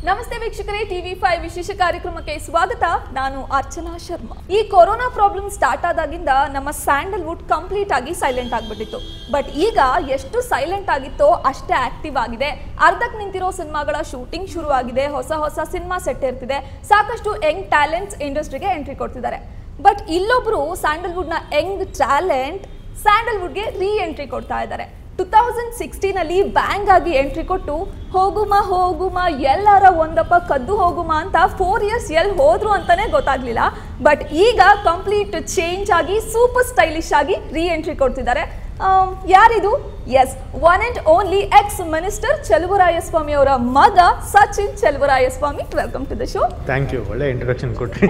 ನಮಸ್ತೆ ವೀಕ್ಷಕರೇ TV five ವಿಶೇಷ ಕಾರ್ಯಕ್ರಮಕ್ಕೆ ಸ್ವಾಗತ ನಾನು ಅರ್ಚನಾ ಶರ್ಮಾ ಈ ಕೊರೋನಾ ಪ್ರಾಬ್ಲಮ್ ಸ್ಟಾರ್ಟ್ ಆದಾಗಿಂದ ನಮ್ಮ ಸ್ಯಾಂಡಲ್ವುಡ್ ಕಂಪ್ಲೀಟ್ ಆಗಿ ಸೈಲೆಂಟ್ ಆಗ್ಬಿಟ್ಟಿತ್ತು ಬಟ್ ಈಗ ಎಷ್ಟು ಸೈಲೆಂಟ್ ಆಗಿತ್ತೋ ಅಷ್ಟೇ ಆಕ್ಟಿವ್ ಆಗಿದೆ ಅರ್ಧಕ್ ನಿಂತಿರೋ ಸಿನಿಮಾಗಳ ಶೂಟಿಂಗ್ ಶುರು ಆಗಿದೆ ಹೊಸ ಹೊಸ ಸಿನಿಮಾ ಸೆಟ್ ಇರ್ತಿದೆ ಸಾಕಷ್ಟು ಯಂಗ್ ಟ್ಯಾಲೆಂಟ್ಸ್ ಇಂಡಸ್ಟ್ರಿಗೆ ಎಂಟ್ರಿ ಕೊಡ್ತಿದ್ದಾರೆ ಬಟ್ ಇಲ್ಲೊಬ್ರು ಸ್ಯಾಂಡಲ್ವುಡ್ನ ಯಂಗ್ ಟ್ಯಾಲೆಂಟ್ ಸ್ಯಾಂಡಲ್ವುಡ್ಗೆ ರೀ ಎಂಟ್ರಿ ಕೊಡ್ತಾ ಇದ್ದಾರೆ ಟು ತೌಸಂಡ್ ಸಿಕ್ಸ್ಟೀನಲ್ಲಿ ಬ್ಯಾಂಗ್ ಆಗಿ ಎಂಟ್ರಿ ಕೊಟ್ಟು ಹೋಗುಮ ಹೋಗುಮ ಎಲ್ಲರ ಒಂದಪ್ಪ ಕದ್ದು ಹೋಗುಮ ಅಂತ ಫೋರ್ ಇಯರ್ಸ್ ಎಲ್ಲಿ ಹೋದ್ರು ಅಂತಾನೆ ಗೊತ್ತಾಗ್ಲಿಲ್ಲ ಬಟ್ ಈಗ ಕಂಪ್ಲೀಟ್ ಚೇಂಜ್ ಆಗಿ ಸೂಪರ್ ಸ್ಟೈಲಿಶ್ ಆಗಿ ರೀ ಎಂಟ್ರಿ ಕೊಡ್ತಿದ್ದಾರೆ ಆಮ್, ಯಾರಿದು yes one and only ex minister Chaluvarayaswamy ಅವರ ಮಗ Sachin Chaluvarayaswamy welcome to the show thank you ಒಳ್ಳೆ ಇಂಟ್ರೊಡಕ್ಷನ್ ಕೊಟ್ರಿ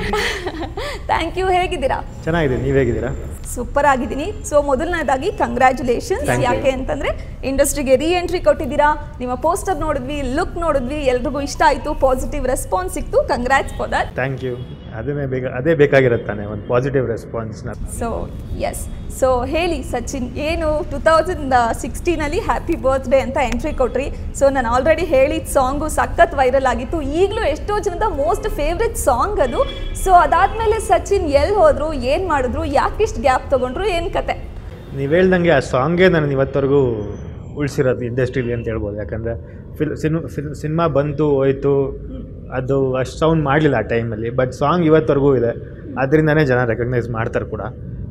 ಥ್ಯಾಂಕ್ ಯು ಹೇಗಿದ್ದೀರಾ ಚೆನ್ನಾಗಿದೆ ನೀವು ಹೇಗಿದ್ದೀರಾ ಸೂಪರ್ ಆಗಿದ್ದೀನಿ ಸೊ ಮೊದಲನೇದಾಗಿ ಕಂಗ್ರ್ಯಾಚುಲೇಷನ್ಸ್ Thank you. ಯಾಕೆ ಅಂತಂದ್ರೆ ಇಂಡಸ್ಟ್ರಿಗೆ ರೀ ಎಂಟ್ರಿ ಕೊಟ್ಟಿದ್ದೀರಾ ನಿಮ್ಮ ಪೋಸ್ಟರ್ ನೋಡಿದ್ವಿ ಲುಕ್ ನೋಡಿದ್ವಿ ಎಲ್ರಿಗೂ ಇಷ್ಟ ಆಯಿತು ಪಾಸಿಟಿವ್ ರೆಸ್ಪಾನ್ಸ್ ಸಿಕ್ತು congrats for that thank you ಅದನ್ನೇ ಬೇಗ ಅದೇ ಬೇಕಾಗಿರುತ್ತೆ ತಾನೆ ಒಂದು ಪಾಸಿಟಿವ್ ರೆಸ್ಪಾನ್ಸ್ನ ಸೊ ಎಸ್ ಸೊ ಹೇಳಿ ಸಚಿನ್ ಏನು ಟು ತೌಸಂಡ್ ಸಿಕ್ಸ್ಟೀನಲ್ಲಿ ಹ್ಯಾಪಿ ಬರ್ತ್ಡೇ ಅಂತ ಎಂಟ್ರಿ ಕೊಟ್ರಿ ಸೊ ನಾನು ಆಲ್ರೆಡಿ ಹೇಳಿದ ಸಾಂಗು ಸಖತ್ ವೈರಲ್ ಆಗಿತ್ತು ಈಗಲೂ ಎಷ್ಟೋ ಜನದ ಮೋಸ್ಟ್ ಫೇವ್ರೆಟ್ ಸಾಂಗ್ ಅದು ಸೊ ಅದಾದಮೇಲೆ ಸಚಿನ್ ಎಲ್ಲಿ ಹೋದ್ರು ಏನು ಮಾಡಿದ್ರು ಯಾಕಿಷ್ಟು ಗ್ಯಾಪ್ ತೊಗೊಂಡ್ರು ಏನು ಕತೆ ನೀವು ಹೇಳ್ದಂಗೆ ಆ ಸಾಂಗೇ ನಾನು ಇವತ್ತವರೆಗೂ ಉಳಿಸಿರೋದು ಇಂಡಸ್ಟ್ರಿಲಿ ಅಂತ ಹೇಳ್ಬೋದು ಯಾಕಂದರೆ ಫಿಲ್ ಸಿನ್ ಫಿಲ್ ಸಿನಿಮಾ ಬಂತು ಹೋಯ್ತು ಅದು ಅಷ್ಟು ಸೌಂಡ್ ಮಾಡಲಿಲ್ಲ ಆ ಟೈಮಲ್ಲಿ ಬಟ್ ಸಾಂಗ್ ಇವತ್ತವರೆಗೂ ಇದೆ ಅದರಿಂದನೇ ಜನ ರೆಕಗ್ನೈಸ್ ಮಾಡ್ತಾರೆ ಕೂಡ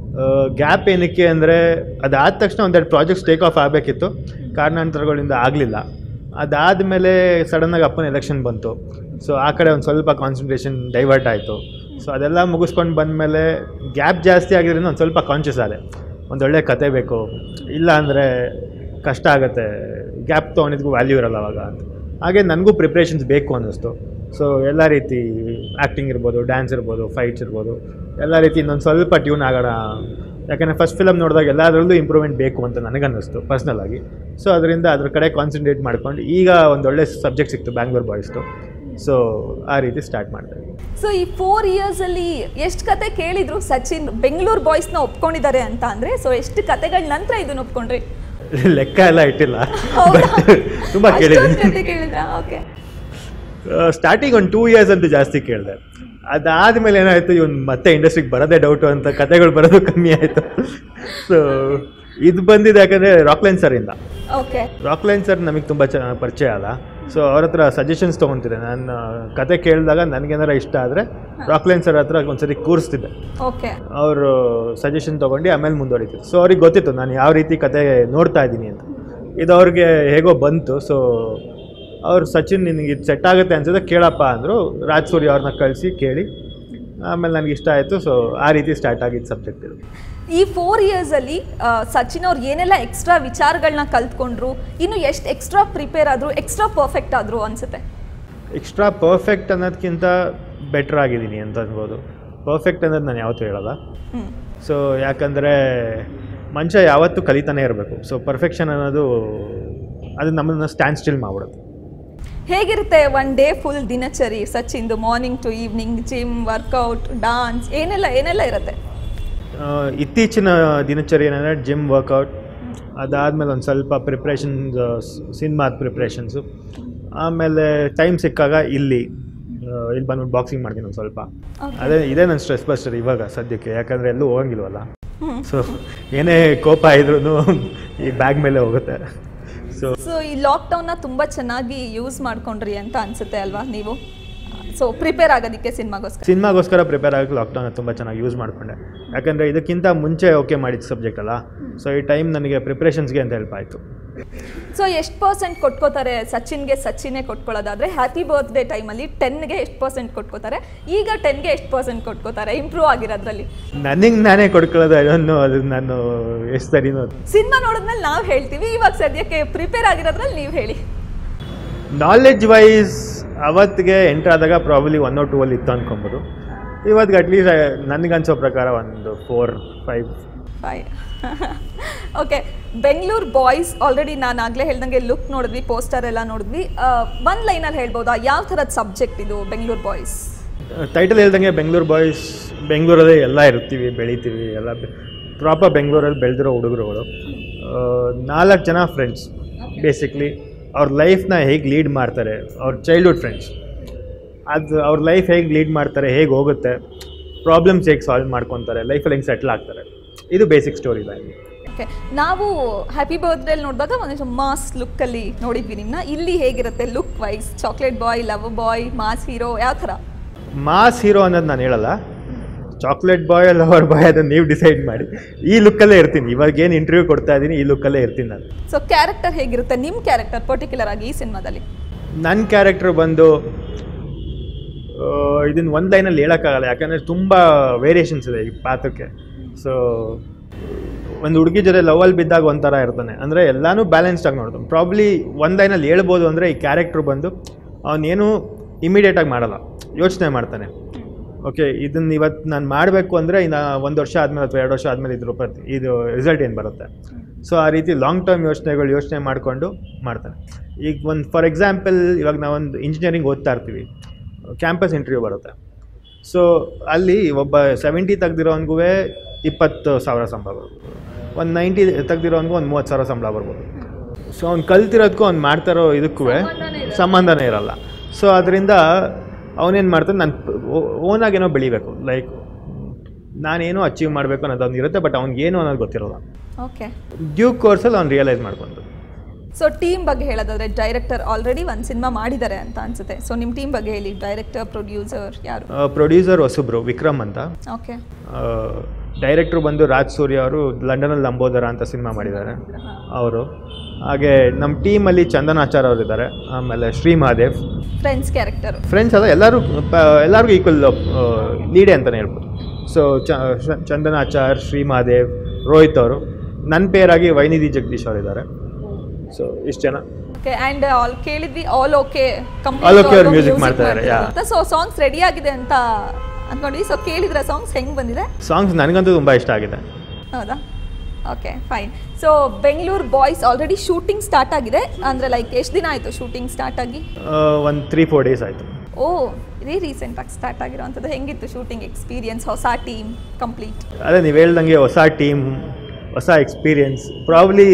ಗ್ಯಾಪ್ ಏನಕ್ಕೆ ಅಂದರೆ ಅದಾದ ತಕ್ಷಣ ಒಂದೆರಡು ಪ್ರಾಜೆಕ್ಟ್ಸ್ ಟೇಕ್ ಆಫ್ ಆಗಬೇಕಿತ್ತು ಕಾರಣಾಂತರಗಳಿಂದ ಆಗಲಿಲ್ಲ ಅದಾದಮೇಲೆ ಸಡನ್ನಾಗಿ ಅಪ್ಪನ ಎಲೆಕ್ಷನ್ ಬಂತು ಸೊ ಆ ಕಡೆ ಒಂದು ಸ್ವಲ್ಪ ಕಾನ್ಸಂಟ್ರೇಷನ್ ಡೈವರ್ಟ್ ಆಯಿತು ಸೊ ಅದೆಲ್ಲ ಮುಗಿಸ್ಕೊಂಡು ಬಂದಮೇಲೆ ಗ್ಯಾಪ್ ಜಾಸ್ತಿ ಆಗಿರೋದ್ರಿಂದ ಒಂದು ಸ್ವಲ್ಪ ಕಾನ್ಷಿಯಸ್ ಆದೆ ಒಂದೊಳ್ಳೆ ಕತೆ ಬೇಕು ಇಲ್ಲ ಅಂದರೆ ಕಷ್ಟ ಆಗುತ್ತೆ ಗ್ಯಾಪ್ ತೊಗೊಂಡಿದ್ಗೂ ವ್ಯಾಲ್ಯೂ ಇರಲ್ಲ ಅವಾಗ ಅಂತ ಹಾಗೆ ನನಗೂ ಪ್ರಿಪ್ರೇಷನ್ಸ್ ಬೇಕು ಅನ್ನಿಸ್ತು ಸೊ ಎಲ್ಲ ರೀತಿ ಆ್ಯಕ್ಟಿಂಗ್ ಇರ್ಬೋದು ಡ್ಯಾನ್ಸ್ ಇರ್ಬೋದು ಫೈಟ್ಸ್ ಇರ್ಬೋದು ಎಲ್ಲ ರೀತಿ ಇನ್ನೊಂದು ಸ್ವಲ್ಪ ಟ್ಯೂನ್ ಆಗೋಣ ಯಾಕಂದರೆ ಫಸ್ಟ್ ಫಿಲಮ್ ನೋಡಿದಾಗ ಎಲ್ಲದರಲ್ಲೂ ಇಂಪ್ರೂವ್ಮೆಂಟ್ ಬೇಕು ಅಂತ ನನಗನ್ನಿಸ್ತು ಪರ್ಸ್ನಲ್ ಆಗಿ ಸೊ ಅದರಿಂದ ಅದ್ರ ಕಡೆ ಕಾನ್ಸಂಟ್ರೇಟ್ ಮಾಡ್ಕೊಂಡು ಈಗ ಒಂದೊಳ್ಳೆ ಸಬ್ಜೆಕ್ಟ್ ಸಿಕ್ತು ಬ್ಯಾಂಗ್ಳೂರ್ ಬಾಯ್ಸ್ದು ಸೊ ಆ ರೀತಿ ಸ್ಟಾರ್ಟ್ ಮಾಡಿದೆ ಸೊ ಈ ಫೋರ್ ಇಯರ್ಸ್ ಅಲ್ಲಿ ಎಷ್ಟು ಕತೆ ಕೇಳಿದ್ರು ಸಚಿನ್ ಬೆಂಗಳೂರು ಬಾಯ್ಸ್ನ ಒಪ್ಕೊಂಡಿದ್ದಾರೆ ಅಂತ ಅಂದ್ರೆ ಸೊ ಎಷ್ಟು ಕತೆಗಳ ನಂತರ ಇದನ್ನ ಒಪ್ಕೊಂಡ್ರಿ ಲೆಕ್ಕ ಎಲ್ಲ ಇಟ್ಟಿಲ್ಲ ಹೌದಾ? ಬಟ್ ತುಂಬ ಅಷ್ಟೊಂದ್ ಕೇಳಿದ್ದೀನಿ ಕತೆ ಕೇಳಿದ್ರಾ ಓಕೆ ಸ್ಟಾರ್ಟಿಂಗ್ ಒಂದು ಟೂ ಇಯರ್ಸ್ ಅಂತೂ ಜಾಸ್ತಿ ಕೇಳಿದೆ ಅದಾದಮೇಲೆ ಏನಾಯಿತು ಇವನು ಮತ್ತೆ ಇಂಡಸ್ಟ್ರಿಗೆ ಬರೋದೇ ಡೌಟು ಅಂತ ಕತೆಗಳು ಬರೋದು ಕಮ್ಮಿ ಆಯಿತು ಸೊ ಇದು ಬಂದಿದೆ ಯಾಕಂದರೆ ರಾಕ್ಲೈನ್ ಸರಿಂದ ಓಕೆ ರಾಕ್ಲೈನ್ ಸರ್ ನಮಗೆ ತುಂಬ ಚ ಪರಿಚಯ ಅಲ್ಲ ಸೊ ಅವ್ರ ಹತ್ರ ಸಜೆಷನ್ಸ್ ತೊಗೊತಿದ್ದೆ ನಾನು ಕತೆ ಕೇಳಿದಾಗ ನನಗೇನಾರ ಇಷ್ಟ ಆದರೆ ರಾಕ್ಲೈನ್ ಸರ್ ಹತ್ರ ಒಂದ್ಸರಿ ಕೂರಿಸ್ತಿದ್ದೆ ಓಕೆ ಅವರು ಸಜೆಷನ್ ತೊಗೊಂಡು ಆಮೇಲೆ ಮುಂದುವರಿತಿದ್ರು ಸೊ ಅವ್ರಿಗೆ ಗೊತ್ತಿತ್ತು ನಾನು ಯಾವ ರೀತಿ ಕತೆ ನೋಡ್ತಾ ಇದ್ದೀನಿ ಅಂತ ಇದು ಅವ್ರಿಗೆ ಹೇಗೋ ಬಂತು ಸೊ ಅವ್ರು ಸಚಿನ್ ನಿನಗೆ ಇದು ಸೆಟ್ ಆಗುತ್ತೆ ಅನ್ಸಿದ್ರೆ ಕೇಳಪ್ಪ ಅಂದರು ರಾಜ್ ಸೂರ್ಯ ಅವ್ರನ್ನ ಕಳಿಸಿ ಕೇಳಿ ಆಮೇಲೆ ನನಗೆ ಇಷ್ಟ ಆಯಿತು ಸೊ ಆ ರೀತಿ ಸ್ಟಾರ್ಟ್ ಆಗಿದ್ದು ಸಬ್ಜೆಕ್ಟ್ ಇದು ಈ ಫೋರ್ ಇಯರ್ಸ್ ಅಲ್ಲಿ ಆ, ಸಚಿನ್ ಅವ್ರು ಏನೆಲ್ಲ ಎಕ್ಸ್ಟ್ರಾ ವಿಚಾರಗಳನ್ನ ಕಲ್ತ್ಕೊಂಡ್ರು ಇನ್ನು ಎಷ್ಟು ಎಕ್ಸ್ಟ್ರಾ ಪ್ರಿಪೇರ್ ಆದ್ರು ಎಕ್ಸ್ಟ್ರಾ ಪರ್ಫೆಕ್ಟ್ ಆದ್ರು ಅನ್ಸುತ್ತೆ ಎಕ್ಸ್ಟ್ರಾ ಪರ್ಫೆಕ್ಟ್ ಅನ್ನೋದಕ್ಕಿಂತ ಬೆಟ್ರ್ ಆಗಿದ್ದೀನಿ ಅಂತ ಅನ್ಬೋದು ಪರ್ಫೆಕ್ಟ್ ಅನ್ನೋದು ನಾನು ಯಾವತ್ತೂ ಹೇಳಲ್ಲ ಹ್ಮ್ ಸೊ ಯಾಕಂದರೆ ಮನುಷ್ಯ ಯಾವತ್ತೂ ಕಲಿತಾನೆ ಇರಬೇಕು ಸೊ ಪರ್ಫೆಕ್ಷನ್ ಅನ್ನೋದು ಅದು ನಮ್ಮನ್ನು ಸ್ಟ್ಯಾಂಡ್ ಸ್ಟಿಲ್ ಮಾಡ್ಬಿಡುತ್ತೆ ಹೇಗಿರುತ್ತೆ ಒನ್ ಡೇ ಫುಲ್ ದಿನಚರಿ ಸಚಿನ್ದು morning to evening gym workout dance ಏನೆಲ್ಲ ಏನೆಲ್ಲ ಇರುತ್ತೆ ಆ, ಇತ್ತೀಚಿನ ದಿನಚರಿ ಏನಂದರೆ ಜಿಮ್ ವರ್ಕೌಟ್ ಅದಾದಮೇಲೆ ಒಂದು ಸ್ವಲ್ಪ ಪ್ರಿಪ್ರೇಷನ್ಸ್ ಸಿನಿಮಾದ ಪ್ರಿಪ್ರೇಷನ್ಸು ಆಮೇಲೆ ಟೈಮ್ ಸಿಕ್ಕಾಗ ಇಲ್ಲಿ ಆ, ಇಲ್ಲಿ ಬಂದ್ಬಿಟ್ಟು ಬಾಕ್ಸಿಂಗ್ ಮಾಡ್ತೀನಿ ಒಂದು ಸ್ವಲ್ಪ Okay. ಅದೇ ಇದೇ ನನ್ನ ಸ್ಟ್ರೆಸ್ ಬಸ್ಟರ್ ಇವಾಗ ಸದ್ಯಕ್ಕೆ ಯಾಕಂದರೆ ಎಲ್ಲೂ ಹೋಗಂಗಿಲ್ವಲ್ಲ ಹ್ಮ್. ಸೊ ಏನೇ ಕೋಪ ಇದ್ರೂ ಈ ಬ್ಯಾಗ್ ಮೇಲೆ ಹೋಗುತ್ತೆ ಸೊ ಸೊ ಈ ಲಾಕ್ಡೌನ್ನ ತುಂಬ ಚೆನ್ನಾಗಿ ಯೂಸ್ ಮಾಡ್ಕೊಂಡ್ರಿ ಅಂತ ಅನ್ಸುತ್ತೆ ಅಲ್ವಾ ನೀವು ಸೊ ಪ್ರಿಪೇರ್ ಆಗೋದಕ್ಕೆ ಸಿನಿಮಾಗೋಸ್ಕರ ಸಿನಿಮಾಗೋಸ್ಕರ ಪ್ರಿಪೇರ್ ಆಗೋಕ್ಕೆ ಲಾಕ್ಡೌನ್ ತುಂಬ ಚೆನ್ನಾಗಿ ಯೂಸ್ ಮಾಡಿಕೊಂಡೆ ಯಾಕಂದರೆ ಇದಕ್ಕಿಂತ ಮುಂಚೆ ಓಕೆ ಮಾಡಿದ ಸಬ್ಜೆಕ್ಟ್ ಅಲ್ಲ ಸೊ ಈ ಟೈಮ್ ನನಗೆ ಪ್ರಿಪ್ರೇಷನ್ಸ್ಗೆ ಅಂತ ಹೆಲ್ಪ್ ಆಯಿತು ಸೊ ಎಷ್ಟು ಪರ್ಸೆಂಟ್ ಕೊಟ್ಕೋತಾರೆ ಸಚಿನ್ಗೆ ಸಚಿನೇ ಕೊಟ್ಕೊಳ್ಳೋದಾದ್ರೆ ಹ್ಯಾಪಿ ಬರ್ತ್ಡೇ ಟೈಮಲ್ಲಿ ಟೆನ್ಗೆ ಎಷ್ಟು ಪರ್ಸೆಂಟ್ ಕೊಟ್ಕೋತಾರೆ ಈಗ ಟೆನ್ಗೆ ಎಷ್ಟು ಪರ್ಸೆಂಟ್ ಕೊಟ್ಕೋತಾರೆ ಇಂಪ್ರೂವ್ ಆಗಿರೋದ್ರಲ್ಲಿ ನನಗೆ ನಾನೇ ಕೊಡ್ಕೊಳ್ಳೋದು ಅದನ್ನು ಅದು ನಾನು ಎಷ್ಟು ಸರಿನೋ ಅದು. ಸಿನಿಮಾ ನೋಡಿದ್ಮೇಲೆ ನಾವು ಹೇಳ್ತೀವಿ ಇವಾಗ ಸದ್ಯಕ್ಕೆ ಪ್ರಿಪೇರ್ ಆಗಿರೋದ್ರಲ್ಲಿ ನೀವು ಹೇಳಿ ನಾಲೆಡ್ಜ್ ವೈಸ್ ಅವತ್ತಿಗೆ ಎಂಟರ್ ಆದಾಗ ಪ್ರಾಬಲಿ ಒನ್ ಓ ಟೂ ಅಲ್ಲಿ ಇತ್ತು ಅನ್ಕೊಬೋದು ಇವತ್ತಿಗೆ ಅಟ್ಲೀಸ್ಟ್ ನನಗನ್ಸೋ ಪ್ರಕಾರ ಒಂದು four five boy okay Bengaluru boys already ನಾನು ಆಗಲೇ ಹೇಳ್ದಂಗೆ ಲುಕ್ ನೋಡಿದ್ವಿ ಪೋಸ್ಟರ್ ಎಲ್ಲ ನೋಡಿದ್ವಿ ಒಂದು ಲೈನಲ್ಲಿ ಹೇಳ್ಬೋದಾ ಯಾವ ಥರದ ಸಬ್ಜೆಕ್ಟ್ ಇದು ಬೆಂಗಳೂರು ಬಾಯ್ಸ್ ಟೈಟಲ್ ಹೇಳ್ದಂಗೆ ಬೆಂಗಳೂರು ಬಾಯ್ಸ್ ಬೆಂಗಳೂರಲ್ಲೇ ಎಲ್ಲ ಇರ್ತೀವಿ ಬೆಳಿತೀವಿ ಎಲ್ಲ ಪ್ರಾಪರ್ ಬೆಂಗಳೂರಲ್ಲಿ ಬೆಳೆದಿರೋ ಹುಡುಗರುಗಳು ನಾಲ್ಕು ಜನ ಫ್ರೆಂಡ್ಸ್ ಬೇಸಿಕ್ಲಿ ಅವ್ರ ಲೈಫ್ನ ಹೇಗೆ ಲೀಡ್ ಮಾಡ್ತಾರೆ ಅವ್ರ ಚೈಲ್ಡ್ಹುಡ್ ಫ್ರೆಂಡ್ಸ್ ಅದು ಅವ್ರ ಲೈಫ್ ಹೇಗೆ ಲೀಡ್ ಮಾಡ್ತಾರೆ ಹೇಗೆ ಹೋಗುತ್ತೆ ಪ್ರಾಬ್ಲಮ್ಸ್ ಹೇಗೆ ಸಾಲ್ವ್ ಮಾಡ್ಕೊತಾರೆ ಲೈಫಲ್ಲಿ ಹೆಂಗೆ ಸೆಟ್ಲ್ ಆಗ್ತಾರೆ ಇದು ಬೇಸಿಕ್ ಸ್ಟೋರಿ ಲೈನ್ ಓಕೆ ನಾವು ಹ್ಯಾಪಿ ಬರ್ತ್ಡೇಲಿ ನೋಡಿದಾಗ ಒಂದಿಷ್ಟು ಮಾಸ್ ಲುಕ್ಕಲ್ಲಿ ನೋಡಿದ್ವಿ ನಿಮ್ಮನ್ನ ಇಲ್ಲಿ ಹೇಗಿರುತ್ತೆ look wise chocolate boy love boy mass hero ಯಾವ ಥರ ಮಾಸ್ ಹೀರೋ ಅನ್ನೋದು ನಾನು ಹೇಳಲ್ಲ ಚಾಕ್ಲೇಟ್ ಬಾಯ್ ಲವರ್ ಬಾಯ್ ಅದನ್ನು ನೀವು ಡಿಸೈಡ್ ಮಾಡಿ ಈ ಲುಕ್ಕಲ್ಲೇ ಇರ್ತೀನಿ ಇವಾಗ ಏನು ಇಂಟರ್ವ್ಯೂ ಕೊಡ್ತಾ ಇದ್ದೀನಿ ಈ ಲುಕ್ಕಲ್ಲೇ ಇರ್ತೀನಿ ನಾನು ಸೊ ಕ್ಯಾರೆಕ್ಟರ್ ಹೇಗಿರುತ್ತೆ ನಿಮ್ಮ ಕ್ಯಾರೆಕ್ಟರ್ ಪರ್ಟಿಕ್ಯುಲರ್ ಆಗಿ ಈ ಸಿನಿಮಾದಲ್ಲಿ ನನ್ನ ಕ್ಯಾರೆಕ್ಟರ್ ಬಂದು ಇದನ್ನು ಒಂದು ಲೈನಲ್ಲಿ ಹೇಳೋಕ್ಕಾಗಲ್ಲ ಯಾಕಂದರೆ ತುಂಬ ವೇರಿಯೇಷನ್ಸ್ ಇದೆ ಈ ಪಾತ್ರಕ್ಕೆ ಸೊ ಒಂದು ಹುಡುಗಿ ಜೊತೆ ಲವಲ್ಲಿ ಬಿದ್ದಾಗ ಒಂಥರ ಇರ್ತಾನೆ ಅಂದರೆ ಎಲ್ಲನೂ ಬ್ಯಾಲೆನ್ಸ್ಡ್ ಆಗಿ ನೋಡ್ತಾನೆ ಪ್ರಾಬ್ಲಿ ಒಂದು ಲೈನಲ್ಲಿ ಹೇಳ್ಬೋದು ಅಂದರೆ ಈ ಕ್ಯಾರೆಕ್ಟ್ರ್ ಬಂದು ಅವನೇನು ಇಮಿಡಿಯೇಟಾಗಿ ಮಾಡಲ್ಲ ಯೋಚನೆ ಮಾಡ್ತಾನೆ ಓಕೆ ಇದನ್ನು ಇವತ್ತು ನಾನು ಮಾಡಬೇಕು ಅಂದರೆ ಇನ್ನು ಒಂದು ವರ್ಷ ಆದಮೇಲೆ ಅಥವಾ ಎರಡು ವರ್ಷ ಆದಮೇಲೆ ಇದ್ರ ಪ್ರತಿ ಇದು ರಿಸಲ್ಟ್ ಏನು ಬರುತ್ತೆ ಸೊ ಆ ರೀತಿ ಲಾಂಗ್ ಟರ್ಮ್ ಯೋಚನೆಗಳು ಯೋಚನೆ ಮಾಡಿಕೊಂಡು ಮಾಡ್ತಾನೆ ಈಗ ಒಂದು ಫಾರ್ ಎಕ್ಸಾಂಪಲ್ ಇವಾಗ ನಾವೊಂದು ಇಂಜಿನಿಯರಿಂಗ್ ಓದ್ತಾ ಇರ್ತೀವಿ ಕ್ಯಾಂಪಸ್ ಇಂಟರ್ವ್ಯೂ ಬರುತ್ತೆ ಸೊ ಅಲ್ಲಿ ಒಬ್ಬ ಸೆವೆಂಟಿ ತೆಗ್ದಿರೋನ್ಗೂ ಇಪ್ಪತ್ತು ಸಾವಿರ ಸಂಬಳ ಬರ್ಬೋದು ಒಂದು ನೈಂಟಿ ತೆಗ್ದಿರೋನ್ಗೂ ಒಂದು ಮೂವತ್ತು ಸಾವಿರ ಸಂಬಳ ಬರ್ಬೋದು ಸೊ ಅವ್ನು ಕಲ್ತಿರೋದಕ್ಕೂ ಅವ್ನು ಮಾಡ್ತಾರೋ ಇದಕ್ಕೂ ಸಂಬಂಧನೇ ಇರಲ್ಲ ಸೊ ಅದರಿಂದ ಅವನೇನು ಮಾಡ್ತಾನೆ ನಾನು ಓನಾಗೇನೋ ಬೆಳಿಬೇಕು ಲೈಕ್ ನಾನೇನೋ ಅಚೀವ್ ಮಾಡಬೇಕು ಅನ್ನೋದೊಂದು ಇರುತ್ತೆ ಬಟ್ ಅವ್ನಿಗೇನು ಅನ್ನೋದು ಗೊತ್ತಿರೋಲ್ಲ ಓಕೆ ಡ್ಯೂ ಕೋರ್ಸಲ್ಲಿ ಅವ್ನು ರಿಯಲೈಸ್ ಮಾಡ್ಕೊಂಡು ಸೊ ಟೀಮ್ ಬಗ್ಗೆ ಹೇಳೋದಾದ್ರೆ ಡೈರೆಕ್ಟರ್ ಆಲ್ರೆಡಿ ಒಂದು ಸಿನಿಮಾ ಮಾಡಿದ್ದಾರೆ ಅಂತ ಅನ್ಸುತ್ತೆ ಸೊ ನಿಮ್ಮ ಟೀಮ್ ಬಗ್ಗೆ ಹೇಳಿ ಡೈರೆಕ್ಟರ್ ಪ್ರೊಡ್ಯೂಸರ್ ಯಾರು ಪ್ರೊಡ್ಯೂಸರ್ ಹೊಸಬ್ರು ವಿಕ್ರಮ್ ಅಂತ ಓಕೆ ಡೈರೆಕ್ಟ್ರು ಬಂದು ರಾಜ್ ಸೂರ್ಯ ಅವರು ಲಂಡನಲ್ಲಿ ಲಂಬೋದರ ಅಂತ ಸಿನಿಮಾ ಮಾಡಿದ್ದಾರೆ ಅವರು ಹಾಗೆ ನಮ್ಮ ಟೀಮಲ್ಲಿ ಚಂದನಾಚಾರ್ ಅವರು ಇದ್ದಾರೆ ಆಮೇಲೆ Shri Mahadev friends character friends ಅದ ಎಲ್ಲರೂ ಪ ಎಲ್ಲರಿಗೂ ಈಕ್ವಲ್ ಲೀಡೆ ಅಂತಲೇ ಹೇಳ್ಬೋದು ಸೊ ಚಂದನಾಚಾರ್ ಶ್ರೀ ಮಹಾದೇವ್ ರೋಹಿತ್ ಅವರು ನನ್ನ ಪೇರಾಗಿ ವೈನಿಧಿ ಜಗದೀಶ್ ಅವರು ಇದ್ದಾರೆ ಸೊ ಇಷ್ಟು ಜನ ಓಕೆ ಆ್ಯಂಡ್ ಆಲ್ ಕೇಳಿದ್ವಿ ಆಲ್ ಓಕೆ All Okay ಅವ್ರು music ಮಾಡ್ತಾರೆ, yeah. ಸೊ ಸಾಂಗ್ಸ್ ರೆಡಿ ಆಗಿದೆ ಅಂತ ಅನ್ಕೊಂಡ್ವಿ ಸೊ ಕೇಳಿದ್ರೆ ಸಾಂಗ್ಸ್ ಹೆಂಗೆ ಬಂದಿದೆ ಸಾಂಗ್ಸ್ ನನಗಂತೂ ತುಂಬ ಇಷ್ಟ ಆಗಿದೆ ಹೌದಾ okay fine so Bengaluru boys already shooting start ಆಗಿದೆ ಅಂದರೆ ಲೈಕ್ ಎಷ್ಟು ದಿನ ಆಯಿತು ಶೂಟಿಂಗ್ ಸ್ಟಾರ್ಟ್ ಆಗಿ ಒಂದು ತ್ರೀ ಫೋರ್ ಡೇಸ್ ಆಯಿತು ಓ ಇದೇ ರೀಸೆಂಟಾಗಿ ಸ್ಟಾರ್ಟ್ ಆಗಿರೋವಂಥದ್ದು ಹೆಂಗಿತ್ತು ಶೂಟಿಂಗ್ ಎಕ್ಸ್ಪೀರಿಯನ್ಸ್ ಹೊಸ ಟೀಮ್ ಕಂಪ್ಲೀಟ್ ಅದೇ ನೀವು ಹೇಳ್ದಂಗೆ ಹೊಸ ಟೀಮ್ ಹೊಸ ಎಕ್ಸ್ಪೀರಿಯನ್ಸ್ ಪ್ರಾಬ್ಲಿ